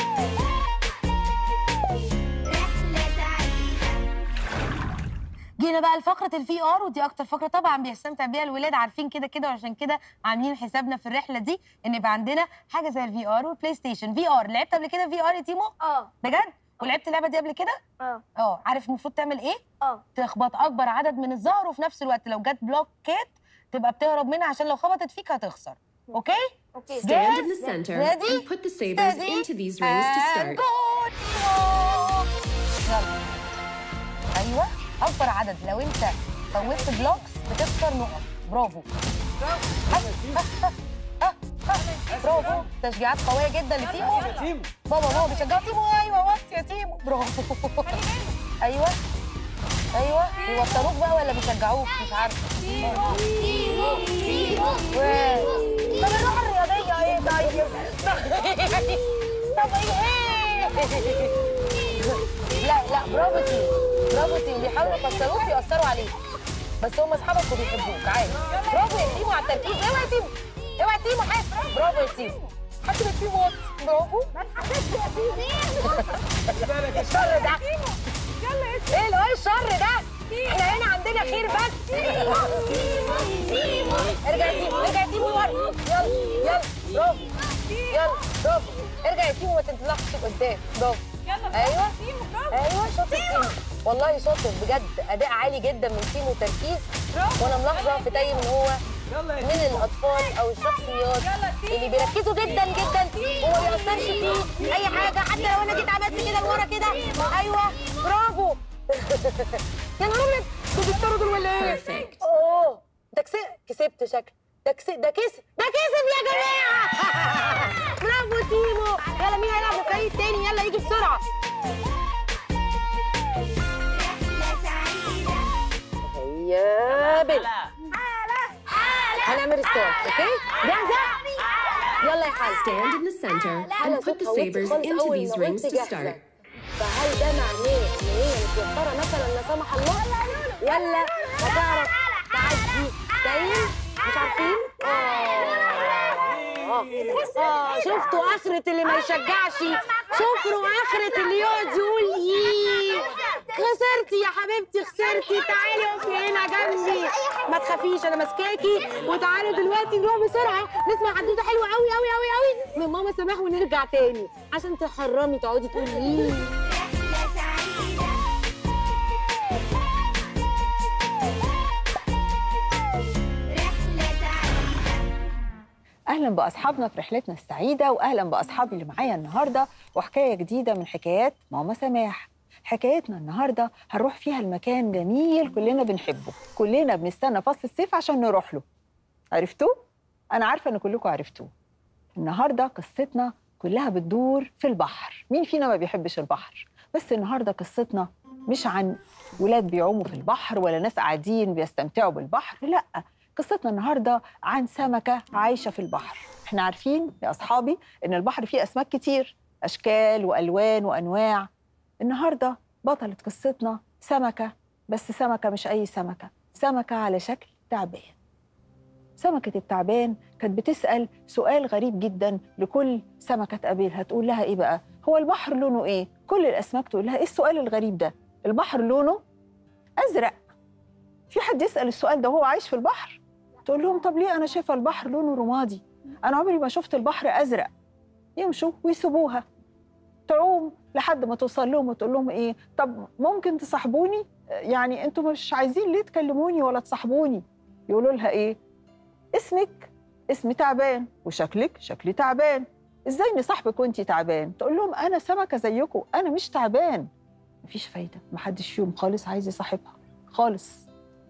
Speaker 2: جينا جينا بقى لفقره الفي ار ودي اكتر فقره طبعا بيستمتع بيها الولاد عارفين كده كده وعشان كده عاملين حسابنا في الرحله دي ان يبقى عندنا حاجه زي الفي ار والبلاي ستيشن في ار لعبت قبل كده في ار يا تيمو
Speaker 3: اه
Speaker 2: بجد ولعبت اللعبه دي قبل كده
Speaker 3: اه
Speaker 2: اه عارف المفروض تعمل ايه
Speaker 3: اه
Speaker 2: تخبط اكبر عدد من الزهر وفي نفس الوقت لو جت بلوكات تبقى بتهرب منها عشان لو خبطت فيك هتخسر اوكي
Speaker 3: اوكي
Speaker 8: Stand in the
Speaker 2: Yes.
Speaker 8: center
Speaker 2: Ready?
Speaker 8: and put the sabers
Speaker 2: Steady.
Speaker 8: into these rings to
Speaker 2: And
Speaker 8: start.
Speaker 2: go تيمو. يلا ايوه اكبر عدد لو انت فوتت بلوكس بتخسر نقط برافو برافو تشجيعات قويه جدا لتيمو
Speaker 5: يا تيمو
Speaker 2: بابا بابا بيشجعوا تيمو ايوه وقت يا تيمو برافو ايوه ايوه بيوتروك بقى ولا بيشجعوك مش عارفه
Speaker 3: تيمو تيمو
Speaker 2: و- طب الروح الرياضيه ايه طيب طب ايه لا لا برافو تيمو برافو تيمو بيحاولوا يكسروك بيأثروا عليك بس هم اصحابك وبيحبوك عادي برافو يا تيمو على التركيز اوعى يا تيمو اوعى يا تيمو حاسب برافو يا تيمو حاسب يا تيمو وات. برافو الشر ده ايه اللي هو الشر ده احنا هنا عندنا خير بس ارجع يا تيمو ارجع يا تيمو لورا يلا يلا برافو يلا برافو ارجع يا تيمو ما تنطلقش لقدام برافو ايوه ايوه شاطر تيمو والله شاطر بجد اداء عالي جدا من تيمو وتركيز وانا ملاحظه في تايم ان هو
Speaker 5: يلا يا
Speaker 2: من الاطفال او الشخصيات اللي بيركزوا جدا جدا وما بيأثرش فيه اي حاجه حتى لو انا جيت عملت كده لورا كده ايوه برافو يا نهار ابيض دول بيطردوا ولا ايه؟
Speaker 8: Perfect.
Speaker 2: اوه ده كسب كسبت شكل ده كسب ده كسب ده كسب يا جماعه برافو تيمو يلا مين هيلعب الفريق التاني يلا يجي بسرعه
Speaker 1: رحلة سعيدة
Speaker 2: يا بنت هنعمل ستارت اوكي جاهزه يلا يا حاج
Speaker 8: Stand in the center
Speaker 2: أنا
Speaker 8: and put the
Speaker 2: صوتها وانت
Speaker 8: sabers
Speaker 2: خالص
Speaker 8: into
Speaker 2: أول
Speaker 8: these
Speaker 2: ما
Speaker 8: rings
Speaker 2: وانت
Speaker 8: to
Speaker 2: جاهزة.
Speaker 8: start.
Speaker 2: فهل ده معناه ان هي متوتره مثلا لا سمح الله ولا هتعرف تعدي تايم مش عارفين اه اه شفتوا اخرة اللي ما يشجعش شوفوا اخرة اللي يقعد يقول ايه خسرتي يا حبيبتي خسرتي تعالي اقفي هنا جنبي ما تخافيش انا ماسكاكي وتعالوا دلوقتي نروح بسرعه نسمع حدوته حلوه قوي قوي قوي قوي من ماما سماح ونرجع تاني عشان تحرمي تقعدي تقولي ايه
Speaker 1: رحلة سعيدة رحلة سعيدة
Speaker 4: اهلا باصحابنا في رحلتنا السعيده واهلا باصحابي اللي معايا النهارده وحكايه جديده من حكايات ماما سماح حكايتنا النهارده هنروح فيها المكان جميل كلنا بنحبه كلنا بنستنى فصل الصيف عشان نروح له عرفتوه انا عارفه ان كلكم عرفتوه النهارده قصتنا كلها بتدور في البحر مين فينا ما بيحبش البحر بس النهارده قصتنا مش عن ولاد بيعوموا في البحر ولا ناس قاعدين بيستمتعوا بالبحر لا قصتنا النهارده عن سمكه عايشه في البحر احنا عارفين يا اصحابي ان البحر فيه اسماك كتير اشكال والوان وانواع النهارده بطله قصتنا سمكه بس سمكه مش اي سمكه سمكه على شكل تعبان سمكة التعبان كانت بتسأل سؤال غريب جدا لكل سمكة تقابلها تقول لها إيه بقى؟ هو البحر لونه إيه؟ كل الأسماك تقول لها إيه السؤال الغريب ده؟ البحر لونه أزرق في حد يسأل السؤال ده وهو عايش في البحر؟ تقول لهم طب ليه أنا شايفة البحر لونه رمادي؟ أنا عمري ما شفت البحر أزرق يمشوا ويسيبوها تعوم لحد ما توصل لهم وتقول لهم إيه؟ طب ممكن تصاحبوني؟ يعني أنتوا مش عايزين ليه تكلموني ولا تصاحبوني؟ يقولوا لها إيه؟ اسمك اسم تعبان وشكلك شكلي تعبان ازاي نصاحبك وانتي تعبان تقول لهم انا سمكه زيكم انا مش تعبان مفيش فايده محدش فيهم خالص عايز يصاحبها خالص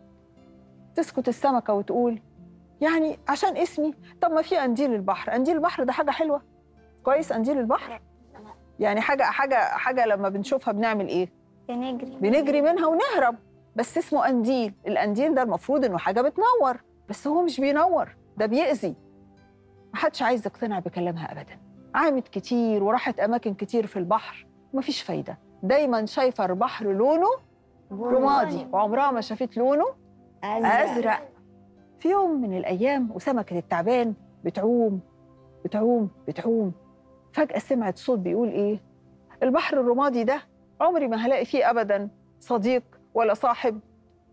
Speaker 4: تسكت السمكه وتقول يعني عشان اسمي طب ما في قنديل البحر قنديل البحر ده حاجه حلوه كويس قنديل البحر يعني حاجه حاجه حاجه لما بنشوفها بنعمل ايه
Speaker 3: بنجري
Speaker 4: بنجري منها ونهرب بس اسمه قنديل القنديل ده المفروض انه حاجه بتنور بس هو مش بينور ده بيأذي محدش عايز يقتنع بكلامها ابدا عامت كتير وراحت اماكن كتير في البحر ومفيش فايده دايما شايفه البحر لونه رمادي وعمرها ما شافت لونه ازرق في يوم من الايام وسمكه التعبان بتعوم بتعوم بتعوم فجاه سمعت صوت بيقول ايه البحر الرمادي ده عمري ما هلاقي فيه ابدا صديق ولا صاحب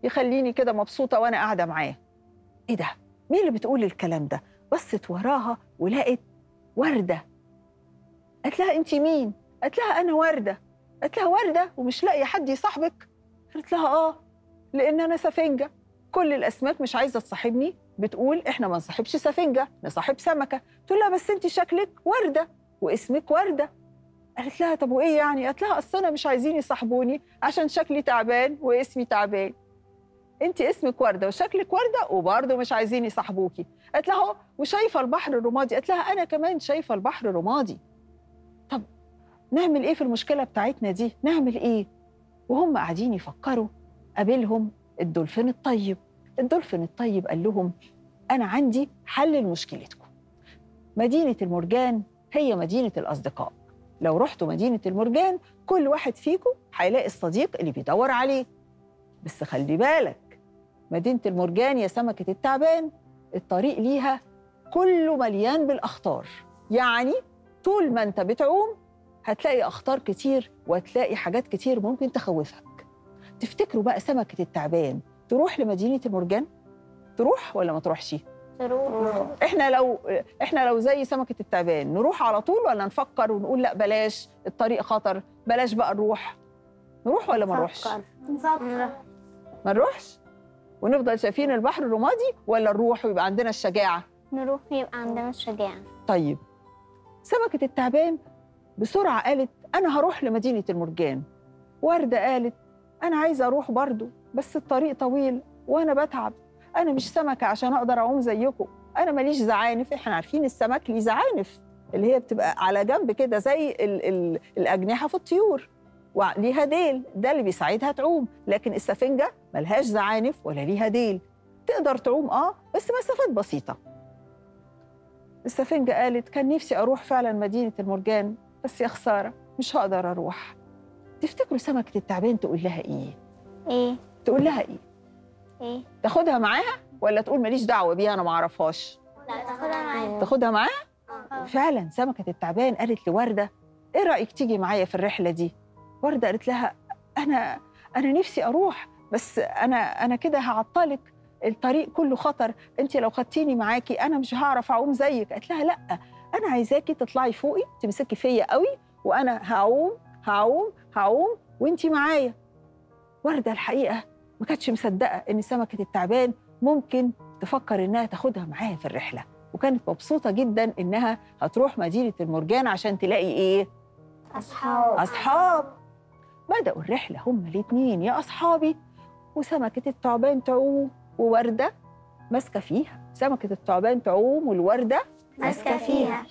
Speaker 4: يخليني كده مبسوطه وانا قاعده معاه ايه ده مين اللي بتقول الكلام ده بصت وراها ولقت ورده قالت لها انت مين قالت لها انا ورده قالت لها ورده ومش لاقيه حد يصاحبك قالت لها اه لان انا سفنجه كل الاسماك مش عايزه تصاحبني بتقول احنا ما نصاحبش سفنجه نصاحب سمكه تقول لها بس انت شكلك ورده واسمك ورده قالت لها طب وايه يعني قالت لها اصل انا مش عايزين يصاحبوني عشان شكلي تعبان واسمي تعبان انت اسمك ورده وشكلك ورده وبرضه مش عايزين يصاحبوكي قالت لها "أهو، وشايفه البحر الرمادي قالت لها انا كمان شايفه البحر الرمادي طب نعمل ايه في المشكله بتاعتنا دي نعمل ايه وهم قاعدين يفكروا قابلهم الدولفين الطيب الدولفين الطيب قال لهم انا عندي حل لمشكلتكم مدينه المرجان هي مدينه الاصدقاء لو رحتوا مدينه المرجان كل واحد فيكم هيلاقي الصديق اللي بيدور عليه بس خلي بالك مدينه المرجان يا سمكه التعبان الطريق ليها كله مليان بالاخطار يعني طول ما انت بتعوم هتلاقي اخطار كتير وهتلاقي حاجات كتير ممكن تخوفك تفتكروا بقى سمكه التعبان تروح لمدينه المرجان تروح ولا ما تروحش
Speaker 3: تروح
Speaker 4: احنا لو احنا لو زي سمكه التعبان نروح على طول ولا نفكر ونقول لا بلاش الطريق خطر بلاش بقى نروح نروح ولا ما نروحش ما نروحش ونفضل شايفين البحر الرمادي ولا نروح ويبقى عندنا الشجاعه
Speaker 3: نروح يبقى عندنا الشجاعة
Speaker 4: طيب سمكة التعبان بسرعة قالت أنا هروح لمدينة المرجان وردة قالت أنا عايزة أروح برضو بس الطريق طويل وأنا بتعب أنا مش سمكة عشان أقدر أعوم زيكم أنا ماليش زعانف إحنا عارفين السمك ليه زعانف اللي هي بتبقى على جنب كده زي ال ال الأجنحة في الطيور وليها ديل ده اللي بيساعدها تعوم لكن السفنجة ملهاش زعانف ولا ليها ديل تقدر تعوم آه بس مسافات بسيطة السفنجة قالت كان نفسي أروح فعلا مدينة المرجان بس يا خسارة مش هقدر أروح تفتكروا سمكة التعبان تقول لها إيه؟
Speaker 3: ايه
Speaker 4: تقول لها إيه؟
Speaker 3: ايه
Speaker 4: تاخدها معاها ولا تقول ماليش دعوة بيها أنا معرفهاش؟
Speaker 3: لا تاخدها معايا
Speaker 4: تاخدها معاها؟ فعلا سمكة التعبان قالت لوردة إيه رأيك تيجي معايا في الرحلة دي؟ وردة قالت لها أنا أنا نفسي أروح بس أنا أنا كده هعطلك الطريق كله خطر انت لو خدتيني معاكي انا مش هعرف اعوم زيك قالت لها لا انا عايزاكي تطلعي فوقي تمسكي فيا قوي وانا هعوم هعوم هعوم وانت معايا ورده الحقيقه ما كانتش مصدقه ان سمكه التعبان ممكن تفكر انها تاخدها معاها في الرحله وكانت مبسوطه جدا انها هتروح مدينه المرجان عشان تلاقي ايه
Speaker 3: أصحاب
Speaker 4: أصحاب بدأوا الرحلة هما الاتنين يا أصحابي وسمكة الثعبان تعوم ووردة ماسكة فيها سمكة الثعبان تعوم والوردة
Speaker 3: ماسكة فيها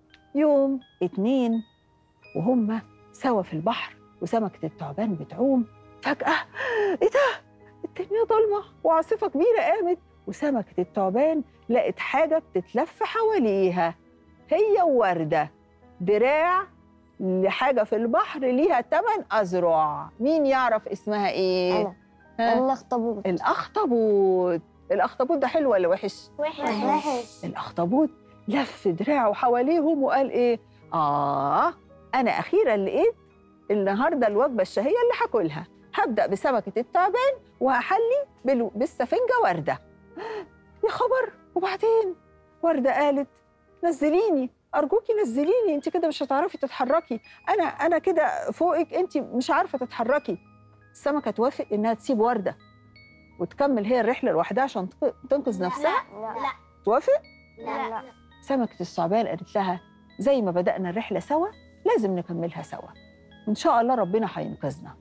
Speaker 4: يوم اتنين وهما سوا في البحر وسمكة الثعبان بتعوم فجأة إيه ده؟ الدنيا ضلمة وعاصفة كبيرة قامت وسمكة الثعبان لقت حاجة بتتلف حواليها هي ووردة دراع لحاجة في البحر ليها تمن أذرع مين يعرف اسمها إيه؟
Speaker 3: أنا.
Speaker 4: ها؟
Speaker 3: الأخطبوط
Speaker 4: الأخطبوط الأخطبوط ده حلو ولا وحش؟
Speaker 3: وحش
Speaker 4: الأخطبوط لف دراعه حواليهم وقال إيه؟ آه أنا أخيرا لقيت النهاردة الوجبة الشهية اللي هاكلها هبدأ بسمكة التعبان وهحلي بال- بالسفنجة وردة يا خبر وبعدين وردة قالت نزليني أرجوكي نزليني أنت كده مش هتعرفي تتحركي أنا أنا كده فوقك أنت مش عارفة تتحركي السمكة توافق إنها تسيب وردة وتكمل هي الرحلة لوحدها عشان تق- تنقذ نفسها
Speaker 3: لا
Speaker 4: توافق
Speaker 3: لا لا
Speaker 4: سمكة الثعبان قالت لها زي ما بدأنا الرحلة سوا لازم نكملها سوا وإن شاء الله ربنا هينقذنا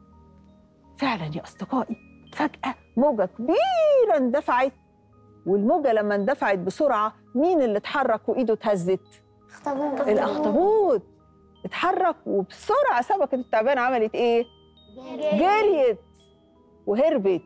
Speaker 4: فعلا يا أصدقائي فجأة موجة كبيرة اندفعت والموجة لما اندفعت بسرعة مين اللي اتحرك وإيده اتهزت؟
Speaker 3: أخطبوط
Speaker 4: الأخطبوط اتحرك وبسرعة سمكة التعبان عملت إيه؟ جريت وهربت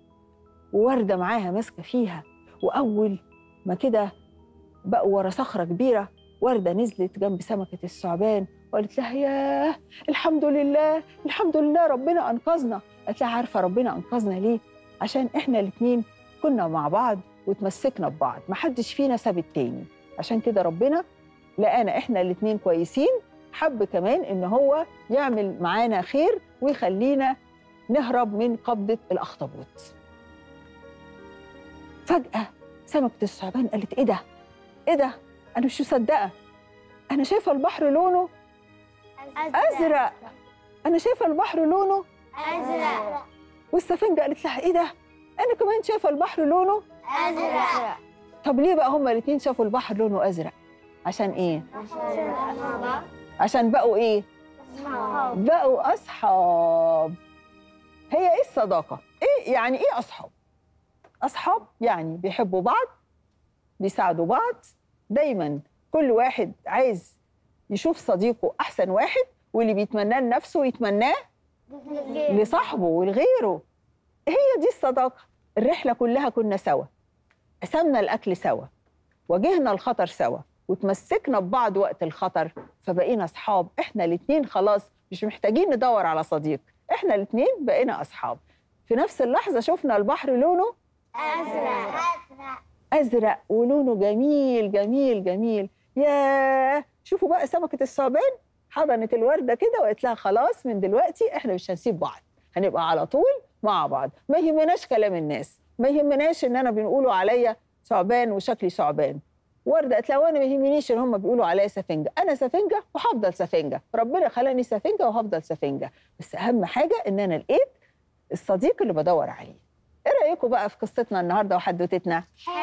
Speaker 4: ووردة معاها ماسكة فيها وأول ما كده بقوا ورا صخرة كبيرة وردة نزلت جنب سمكة الثعبان وقالت لها ياه الحمد لله الحمد لله ربنا أنقذنا قالت لها عارفة ربنا أنقذنا ليه؟ عشان إحنا الاتنين كنا مع بعض وتمسكنا ببعض محدش فينا ساب التاني عشان كده ربنا لقانا إحنا الاتنين كويسين حب كمان إن هو يعمل معانا خير ويخلينا نهرب من قبضة الأخطبوط فجاه سمكه الثعبان قالت ايه ده ايه ده انا مش مصدقه انا شايفه البحر لونه ازرق انا شايفه البحر لونه
Speaker 3: أزرق
Speaker 4: والسفنجه قالت لها ايه ده انا كمان شايفه البحر لونه
Speaker 3: أزرق
Speaker 4: طب ليه بقى هما الاثنين شافوا البحر لونه ازرق عشان ايه عشان بقوا ايه بقوا اصحاب هي ايه الصداقه ايه يعني ايه اصحاب اصحاب يعني بيحبوا بعض بيساعدوا بعض دايما كل واحد عايز يشوف صديقه احسن واحد واللي بيتمناه لنفسه يتمناه لصاحبه ولغيره هي دي الصداقه الرحله كلها كنا سوا قسمنا الاكل سوا واجهنا الخطر سوا وتمسكنا ببعض وقت الخطر فبقينا اصحاب احنا الاتنين خلاص مش محتاجين ندور على صديق احنا الاتنين بقينا اصحاب في نفس اللحظه شفنا البحر لونه
Speaker 3: أزرق
Speaker 4: ازرق ولونه جميل جميل جميل ياه شوفوا بقى سمكه الثعبان حضنت الورده كده وقالت لها خلاص من دلوقتي احنا مش هنسيب بعض هنبقى على طول مع بعض ما يهمناش كلام الناس ما يهمناش ان انا بنقولوا عليا ثعبان وشكلي ثعبان ورده قالت لها وانا ما يهمنيش ان هم بيقولوا عليا سفنجه انا سفنجه وهفضل سفنجه ربنا خلاني سفنجه وهفضل سفنجه بس اهم حاجه ان انا لقيت الصديق اللي بدور عليه ايه رايكم بقى في قصتنا النهارده وحدوتتنا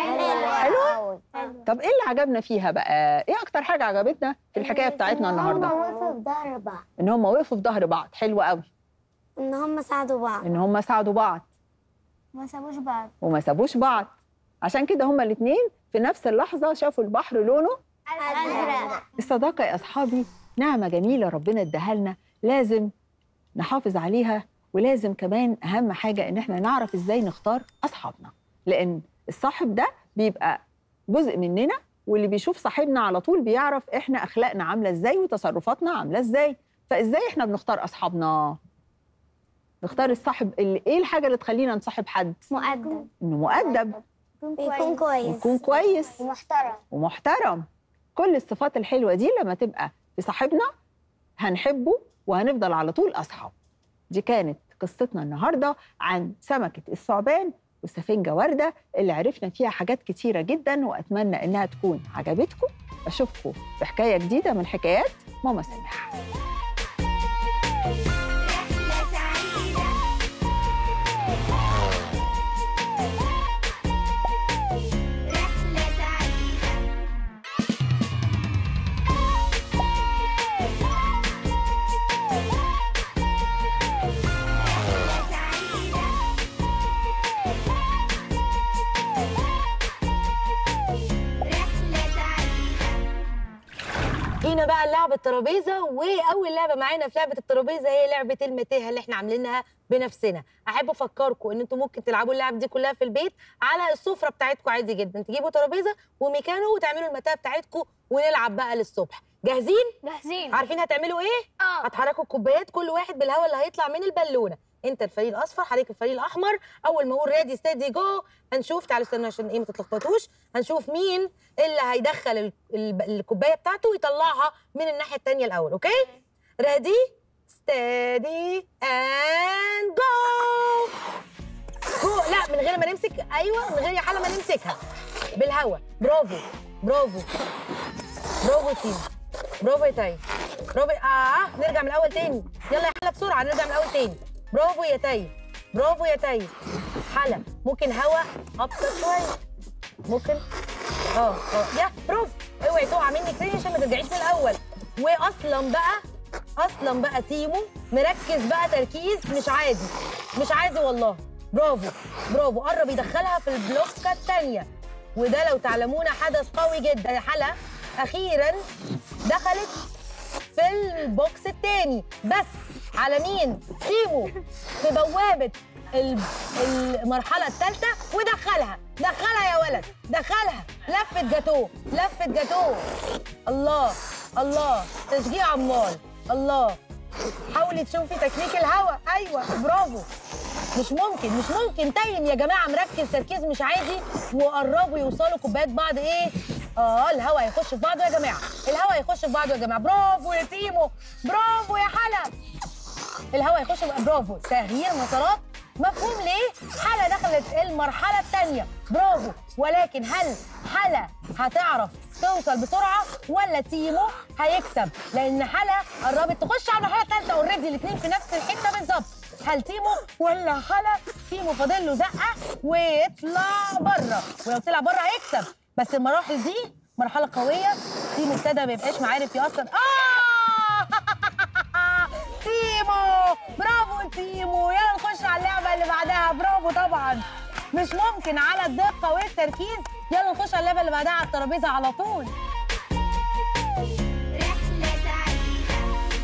Speaker 4: حلوه طب ايه اللي عجبنا فيها بقى ايه اكتر حاجه عجبتنا في الحكايه بتاعتنا النهارده
Speaker 3: وقفوا في ظهر بعض
Speaker 4: ان هم وقفوا في ظهر بعض حلو قوي
Speaker 3: إن هم ساعدوا بعض
Speaker 4: ان هم ساعدوا بعض
Speaker 3: ما سابوش بعض
Speaker 4: وما سابوش بعض عشان كده هما الاثنين في نفس اللحظه شافوا البحر لونه
Speaker 3: أزرق
Speaker 4: الصداقه يا اصحابي نعمه جميله ربنا اداها لنا لازم نحافظ عليها ولازم كمان اهم حاجه ان احنا نعرف ازاي نختار اصحابنا لان الصاحب ده بيبقى جزء مننا واللي بيشوف صاحبنا على طول بيعرف احنا اخلاقنا عامله ازاي وتصرفاتنا عامله ازاي فازاي احنا بنختار اصحابنا نختار الصاحب اللي ايه الحاجه اللي تخلينا نصاحب حد
Speaker 3: مؤدب
Speaker 4: انه مؤدب
Speaker 3: يكون كويس
Speaker 4: ويكون كويس
Speaker 3: ومحترم
Speaker 4: ومحترم كل الصفات الحلوه دي لما تبقى في صاحبنا هنحبه وهنفضل على طول اصحاب دي كانت قصتنا النهارده عن سمكه الثعبان والسفنجه ورده اللي عرفنا فيها حاجات كتيره جدا واتمنى انها تكون عجبتكم اشوفكم في حكايه جديده من حكايات ماما سامح
Speaker 1: رحلة سعيدة رحلة سعيدة رحلة سعيدة رحلة سعيدة
Speaker 2: هنا بقى اللعبة الترابيزة وأول لعبة معانا في لعبة الترابيزة هي لعبة المتاهة اللي احنا عاملينها بنفسنا أحب أفكركم إن أنتم ممكن تلعبوا اللعبة دي كلها في البيت على السفرة بتاعتكم عادي جدا تجيبوا ترابيزة وميكانو وتعملوا المتاهة بتاعتكم ونلعب بقى للصبح جاهزين؟
Speaker 3: جاهزين
Speaker 2: عارفين هتعملوا إيه؟
Speaker 3: اه
Speaker 2: هتحركوا الكوبايات كل واحد بالهواء اللي هيطلع من البالونه انت الفريق الاصفر حضرتك الفريق الاحمر اول ما اقول ريدي ستيدي جو هنشوف تعالوا استنوا عشان ايه ما تتلخبطوش هنشوف مين اللي هيدخل ال- ال- الكوبايه بتاعته ويطلعها من الناحيه الثانيه الاول اوكي ريدي ستيدي اند جو جو لا من غير ما نمسك ايوه من غير يا حلا ما نمسكها بالهواء برافو برافو برافو تيم برافو يا تاي برافو اه نرجع من الاول تاني يلا يا حلا بسرعه نرجع من الاول تاني برافو يا تاي برافو يا تاي حلا ممكن هوا ابسط شويه ممكن اه اه يا برافو اوعي تقع منك تاني عشان ما ترجعيش من الاول واصلا بقى اصلا بقى تيمو مركز بقى تركيز مش عادي مش عادي والله برافو برافو قرب يدخلها في البلوكه الثانيه وده لو تعلمون حدث قوي جدا يا حلا اخيرا دخلت في البوكس الثاني بس على مين تيمو في بوابه ال- المرحله الثالثه ودخلها دخلها يا ولد دخلها لفه جاتوه لفه جاتوه الله الله تشجيع عمال الله حاولي تشوفي تكنيك الهواء ايوه برافو مش ممكن مش ممكن تايم يا جماعه مركز تركيز مش عادي وقربوا يوصلوا كوبايات بعض ايه اه الهوا هيخش في بعضه يا جماعه الهوا هيخش في بعضه يا جماعه برافو يا تيمو برافو يا حلا الهوا هيخش في برافو تغيير مسارات مفهوم ليه حلا دخلت المرحله الثانيه برافو ولكن هل حلا هتعرف توصل بسرعه ولا تيمو هيكسب لان حلا قربت تخش على المرحله الثالثه اوريدي الاثنين في نفس الحته بالظبط هل تيمو ولا حلا تيمو فاضل له زقه ويطلع بره ولو طلع بره هيكسب بس المراحل دي مرحله قويه تيمو ابتدى ما يبقاش عارف يأثر اه تيمو برافو تيمو يلا نخش على اللعبه اللي بعدها برافو طبعا مش ممكن على الدقه والتركيز يلا نخش على اللعبه اللي بعدها على الترابيزه على طول
Speaker 1: رحلة سعيدة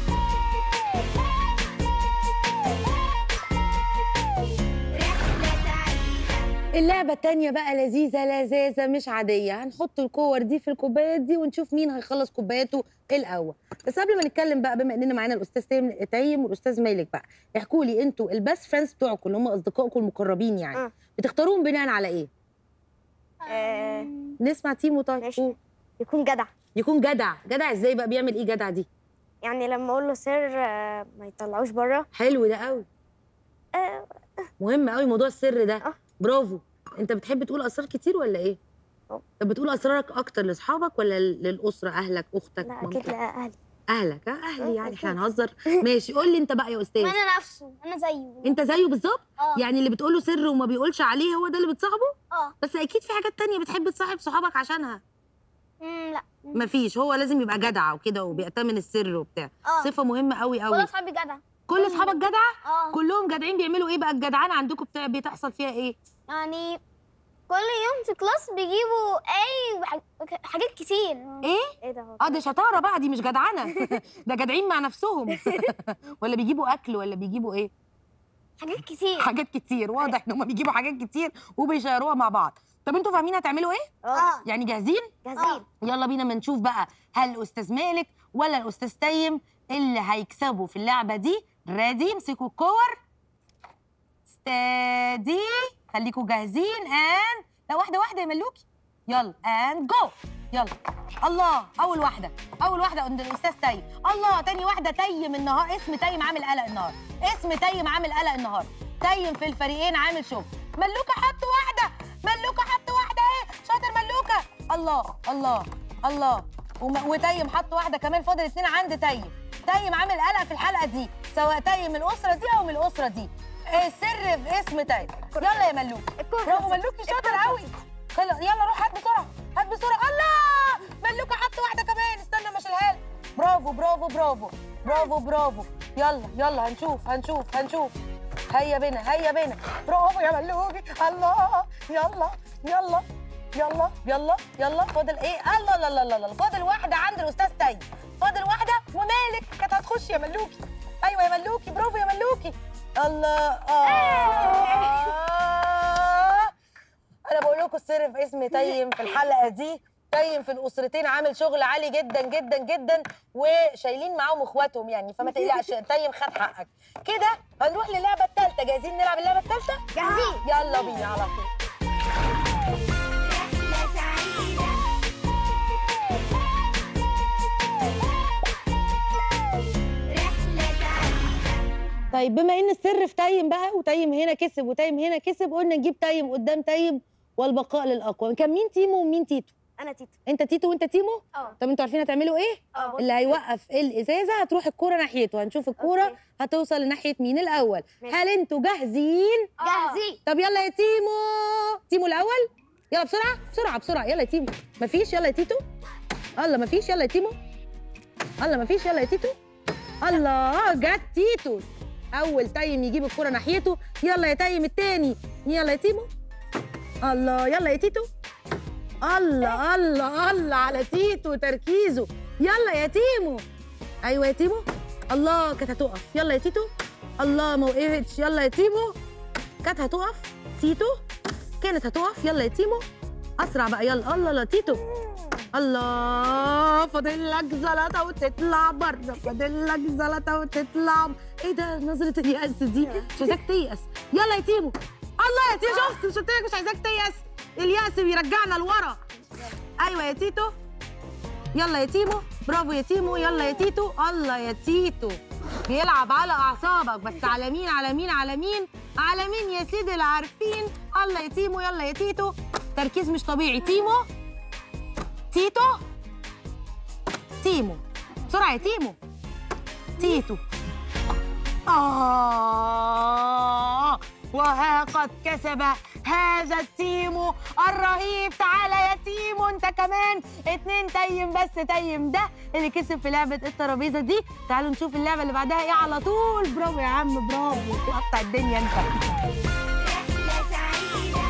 Speaker 1: رحلة سعيدة
Speaker 2: اللعبة التانية بقى لذيذة لذاذة مش عادية هنحط الكور دي في الكوبايات دي ونشوف مين هيخلص كوباياته الأول بس قبل ما نتكلم بقى بما إننا معانا الأستاذ تايم تايم والأستاذ مالك بقى احكوا لي أنتوا البست فريندز بتوعكم اللي هم أصدقائكم المقربين يعني
Speaker 3: آه.
Speaker 2: بتختاروهم بناء على إيه؟
Speaker 3: آه،
Speaker 2: نسمع تيمو طيب
Speaker 3: ماشي.
Speaker 2: قول.
Speaker 3: يكون جدع
Speaker 2: يكون جدع جدع إزاي بقى بيعمل إيه جدع دي؟
Speaker 3: يعني لما اقول له سر آه، ما يطلعوش بره
Speaker 2: حلو ده قوي
Speaker 3: آه،
Speaker 2: مهم قوي موضوع السر ده
Speaker 3: آه.
Speaker 2: برافو انت بتحب تقول اسرار كتير ولا ايه
Speaker 3: آه.
Speaker 2: طب بتقول اسرارك اكتر لاصحابك ولا للاسره اهلك اختك
Speaker 3: لا
Speaker 2: مامتك؟
Speaker 3: اكيد لاهلي
Speaker 2: اهلك اه اهلي
Speaker 3: آه،
Speaker 2: يعني احنا
Speaker 3: أكيد.
Speaker 2: هنهزر ماشي قول لي انت بقى يا استاذ
Speaker 3: انا نفسه انا زيه
Speaker 2: انت زيه بالظبط
Speaker 3: اه
Speaker 2: يعني اللي بتقول له سر وما بيقولش عليه هو ده اللي بتصاحبه
Speaker 3: اه
Speaker 2: بس اكيد في حاجات تانية بتحب تصاحب صحابك عشانها
Speaker 3: مم، لا
Speaker 2: مفيش هو لازم يبقى جدع وكده وبيأتمن السر وبتاع
Speaker 3: اه
Speaker 2: صفه مهمه قوي
Speaker 3: كل
Speaker 2: قوي
Speaker 3: اصحابي جدع
Speaker 2: كل اصحابك جدع
Speaker 3: اه
Speaker 2: كلهم جدعين بيعملوا ايه بقى الجدعانه عندكم بتاع بتحصل فيها ايه
Speaker 3: يعني كل يوم في كلاس بيجيبوا اي حاج- حاجات كتير
Speaker 2: ايه
Speaker 3: ايه ده هو
Speaker 2: اه ده شطاره بقى دي مش جدعنه ده جدعين مع نفسهم ولا بيجيبوا اكل ولا بيجيبوا ايه
Speaker 3: حاجات كتير
Speaker 2: حاجات كتير واضح ان هم بيجيبوا حاجات كتير وبيشيروها مع بعض طب انتوا فاهمين هتعملوا ايه
Speaker 3: اه
Speaker 2: يعني جاهزين
Speaker 3: جاهزين
Speaker 2: يلا بينا ما نشوف بقى هل الاستاذ مالك ولا الاستاذ تيم اللي هيكسبوا في اللعبه دي ريدي امسكوا الكور ستادي خليكوا جاهزين ان لا واحده واحده يا ملوكي يلا ان جو يلا الله اول واحده اول واحده عند الاستاذ تيم الله تاني واحده تيم النهار اسم تيم عامل قلق النهار اسم تيم عامل قلق النهار تيم في الفريقين عامل شغل ملوكه حط واحده ملوكه حط واحده ايه شاطر ملوكه الله الله الله وم- وتيم حط واحده كمان فاضل اتنين عند تيم تيم عامل قلق في الحلقه دي سواء تيم من الاسره دي او من الاسره دي السر في اسم تيم يلا يا ملوك برافو ملوكي شاطر قوي خلا يلا روح هات بسرعه هات بسرعه الله ملوكه حط واحده كمان استنى ما اشيلها لك. برافو برافو برافو برافو برافو يلا يلا هنشوف هنشوف هنشوف هيا بينا هيا بينا برافو يا ملوكي الله يلا يلا يلا يلا يلا فاضل ايه الله لا لا لا لا فاضل واحده عند الاستاذ تيم فاضل واحده ومالك كانت هتخش يا ملوكي ايوه يا ملوكي برافو يا ملوكي الله آه. انا بقول لكم السر في اسم تيم في الحلقه دي تيم في الاسرتين عامل شغل عالي جدا جدا جدا وشايلين معاهم اخواتهم يعني فما تقلقش تيم خد حقك كده هنروح للعبه الثالثه جاهزين نلعب اللعبه الثالثه
Speaker 3: جاهزين
Speaker 2: يلا بينا على طول
Speaker 1: رحلة سعيدة رحلة سعيدة
Speaker 2: طيب بما ان السر في تيم بقى وتيم هنا كسب وتيم هنا كسب قلنا نجيب تيم قدام تيم والبقاء للاقوى كان مين تيمو ومين تيتو
Speaker 3: انا تيتو
Speaker 2: انت تيتو وانت تيمو
Speaker 3: اه
Speaker 2: طب انتوا عارفين هتعملوا ايه
Speaker 3: اه
Speaker 2: اللي هيوقف الازازه هتروح الكوره ناحيته هنشوف الكوره
Speaker 3: أوكي.
Speaker 2: هتوصل لناحيه مين الاول
Speaker 3: ماشي.
Speaker 2: هل انتوا جاهزين
Speaker 3: جاهزين
Speaker 2: طب يلا يا تيمو تيمو الاول يلا بسرعه بسرعه بسرعه يلا يا تيمو مفيش يلا يا تيتو الله مفيش يلا يا تيمو الله مفيش يلا يا تيتو الله جت تيتو اول تيم يجيب الكره ناحيته يلا يا تيم التاني يلا يا تيمو الله يلا يا تيتو الله الله الله على تيتو تركيزه يلا يا تيمو ايوه يا تيمو الله كانت هتقف يلا يا تيتو الله ما وقفتش يلا يا تيمو كانت هتقف تيتو كانت هتقف يلا يا تيمو اسرع بقى يلا الله لا تيتو الله فاضل لك زلطه وتطلع بره فاضل لك زلطه وتطلع ايه ده نظره اليأس دي مش عايزاك تيأس يلا يا تيمو الله يا تيتو شفت مش قلت لك مش عايزاك تيأس اليأس بيرجعنا لورا ايوه يا تيتو يلا يا تيمو برافو يا تيمو يلا يا تيتو الله يا تيتو بيلعب على اعصابك بس على مين على مين على مين على مين يا سيدي العارفين الله يا تيمو يلا يا تيتو تركيز مش طبيعي تيمو تيتو تيمو بسرعه يا تيمو تيتو آه وها قد كسب هذا التيم الرهيب تعالى يا تيمو انت كمان اتنين تيم بس تيم ده اللي كسب في لعبة الترابيزة دي تعالوا نشوف اللعبة اللي بعدها ايه على طول برافو يا عم برافو تقطع الدنيا انت
Speaker 1: رحلة سعيدة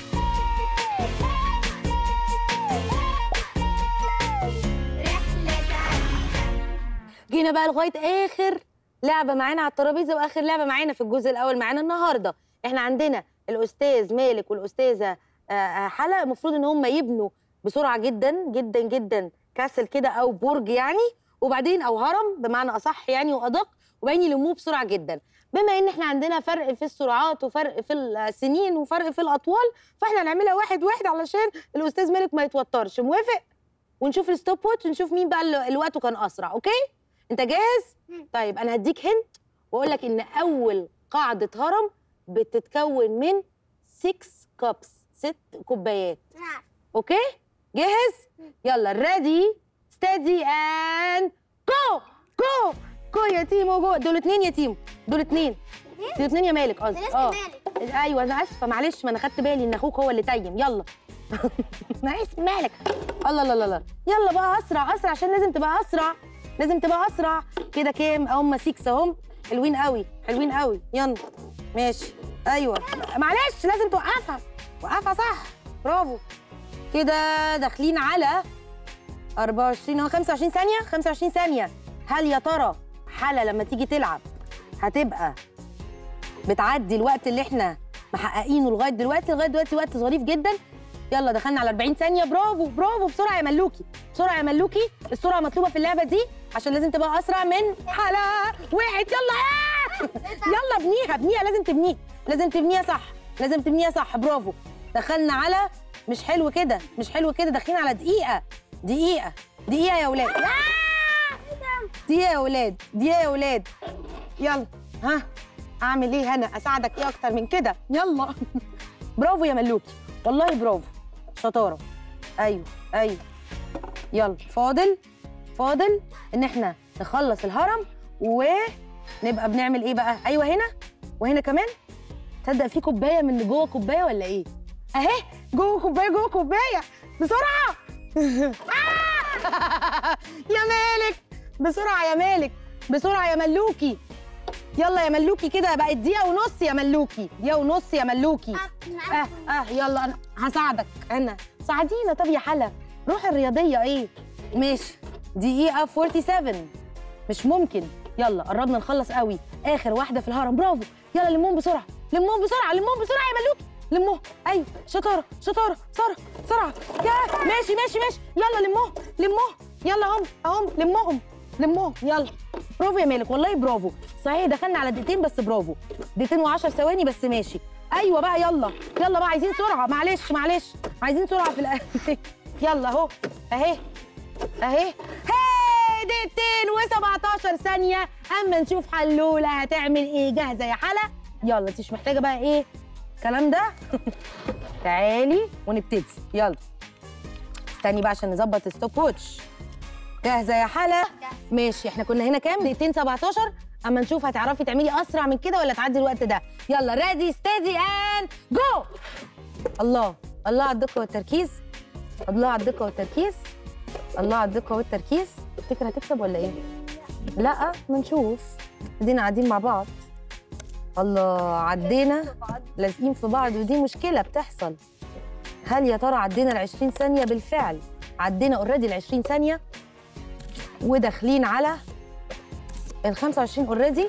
Speaker 1: رحلة سعيدة
Speaker 2: جينا بقى لغايه اخر لعبه معانا على الترابيزه واخر لعبه معانا في الجزء الاول معانا النهارده احنا عندنا الاستاذ مالك والاستاذه آه، آه، حلا المفروض ان هم يبنوا بسرعه جدا جدا جدا كاسل كده او برج يعني وبعدين او هرم بمعنى اصح يعني وادق وبعدين يلموه بسرعه جدا بما ان احنا عندنا فرق في السرعات وفرق في السنين وفرق في الاطوال فاحنا هنعملها واحد واحد علشان الاستاذ مالك ما يتوترش موافق ونشوف الستوب واتش ونشوف مين بقى اللي اللي وقته كان اسرع اوكي انت جاهز طيب انا هديك هنت واقول لك ان اول قاعده هرم بتتكون من 6 كابس ست كوبايات
Speaker 3: نعم
Speaker 2: اوكي جاهز يلا ريدي ستدي اند جو جو جو يا تيمو جو دول اتنين يا تيمو دول اتنين دول اتنين يا مالك
Speaker 3: ده
Speaker 2: قصدي
Speaker 3: لازم مالك
Speaker 2: ايوه انا اسفه معلش ما انا خدت بالي ان اخوك هو اللي تيم يلا انا اسف مالك الله الله الله الله يلا بقى اسرع اسرع عشان لازم تبقى اسرع لازم تبقى اسرع كده كام هم 6 اهم حلوين قوي حلوين قوي يلا ماشي ايوه معلش لازم توقفها وقفها صح برافو كده داخلين على 24 اهو 25 ثانيه 25 ثانيه هل يا ترى حلا لما تيجي تلعب هتبقى بتعدي الوقت اللي احنا محققينه لغايه دلوقتي لغايه دلوقتي وقت ظريف جدا يلا دخلنا على 40 ثانيه برافو برافو بسرعه يا ملوكي بسرعه يا ملوكي السرعه مطلوبه في اللعبه دي عشان لازم تبقى اسرع من حلا وقعت يلا آه! يلا ابنيها ابنيها لازم تبنيها لازم تبنيها صح لازم تبنيها صح برافو دخلنا على مش حلو كده مش حلو كده داخلين على دقيقه دقيقه دقيقه يا اولاد آه! دقيقه يا اولاد دقيقه يا اولاد يلا ها اعمل ايه هنا اساعدك ايه اكتر من كده يلا برافو يا ملوكي والله برافو شطاره ايوه ايوه يلا فاضل فاضل ان احنا نخلص الهرم ونبقى بنعمل ايه بقى ايوه هنا وهنا كمان تصدق في كوبايه من اللي جوه كوبايه ولا ايه اهي جوه كوبايه جوه كوبايه بسرعه آه! يا مالك بسرعه يا مالك بسرعه يا ملوكي يلا يا ملوكي كده بقت دقيقه ونص يا ملوكي دقيقه ونص يا ملوكي اه اه يلا انا هساعدك انا ساعدينا طب يا حلا روح الرياضيه ايه ماشي دقيقه 47 مش ممكن يلا قربنا نخلص قوي اخر واحده في الهرم برافو يلا لمهم بسرعه لمهم بسرعه لمهم بسرعه يا ملوكي لموه ايوه شطاره شطاره بسرعه بسرعه يا ماشي ماشي ماشي يلا لموه لموه يلا هم اهم لمهم لمهم يلا برافو يا مالك والله برافو صحيح دخلنا على دقيقتين بس برافو دقيقتين و10 ثواني بس ماشي ايوه بقى يلا يلا بقى عايزين سرعه معلش معلش عايزين سرعه في الأ... يلا اهو اهي اهي هاي دقيقتين و17 ثانيه اما نشوف حلوله هتعمل ايه جاهزه يا حلا يلا انت مش محتاجه بقى ايه الكلام ده تعالي ونبتدي يلا استني بقى عشان نظبط الستوب ووتش جاهزه يا حلا ماشي احنا كنا هنا كام دقيقتين 17 اما نشوف هتعرفي تعملي اسرع من كده ولا تعدي الوقت ده يلا ريدي ستيدي اند جو الله الله على الدقه والتركيز الله على الدقه والتركيز الله على الدقه والتركيز تفتكر هتكسب ولا ايه لا ما نشوف ادينا قاعدين مع بعض الله عدينا لازقين في بعض ودي مشكله بتحصل هل يا ترى عدينا ال 20 ثانيه بالفعل عدينا اوريدي ال 20 ثانيه وداخلين على ال 25 اوريدي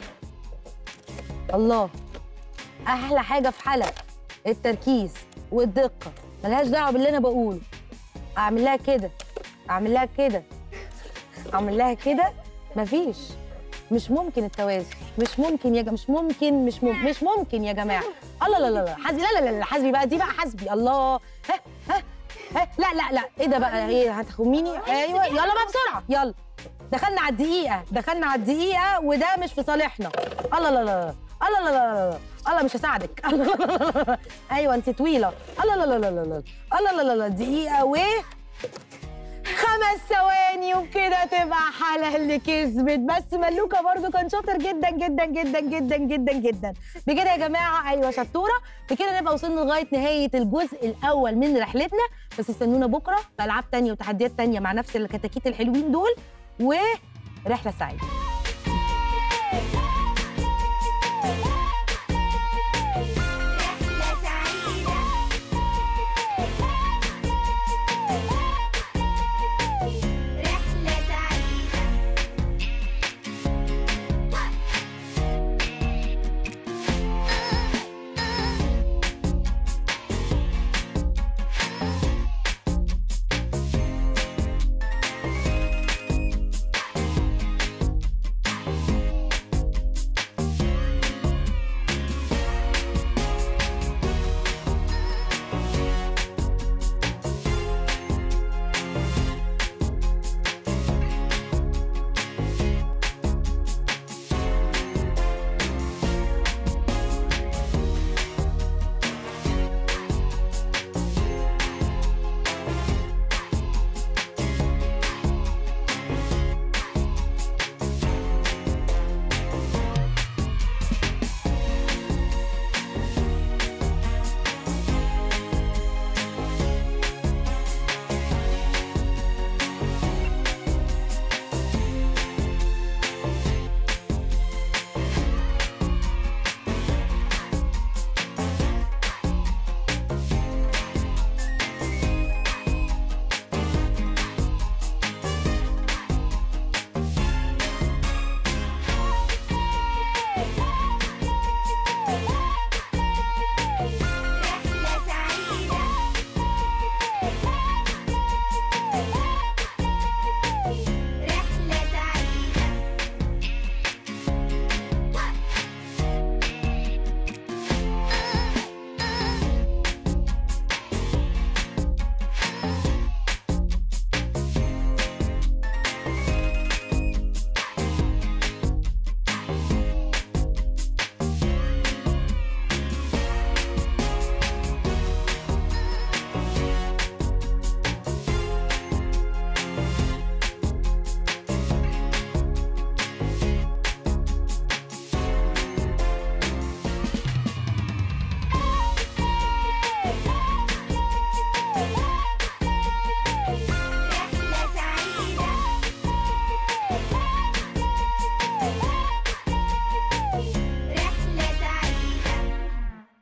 Speaker 2: الله احلى حاجه في حلقه التركيز والدقه ملهاش دعوه باللي انا بقوله اعمل لها كده اعمل لها كده اعمل لها كده مفيش مش ممكن التوازن مش ممكن يا جماعه مش ممكن مش ممكن مش ممكن يا جماعه الله لا لا لا حسبي لا لا لا حسبي بقى دي بقى حسبي الله ها ها ها لا لا لا ايه ده بقى ايه هتخميني ايوه يلا بقى بسرعه يلا دخلنا على الدقيقه دخلنا على الدقيقه وده مش في صالحنا الله لا لا الله لا لا لا الله مش هساعدك الله لا لا لا لا. ايوه انت طويله الله لا لا لا لا لا الله لا لا لا دقيقه و خمس ثواني وبكده تبقى حلا اللي كسبت بس ملوكه برضو كان شاطر جدا جدا جدا جدا جدا جدا بكده يا جماعه ايوه شطوره بكده نبقى وصلنا لغايه نهايه الجزء الاول من رحلتنا بس استنونا بكره في العاب تانية وتحديات تانية مع نفس الكتاكيت الحلوين دول ورحله سعيده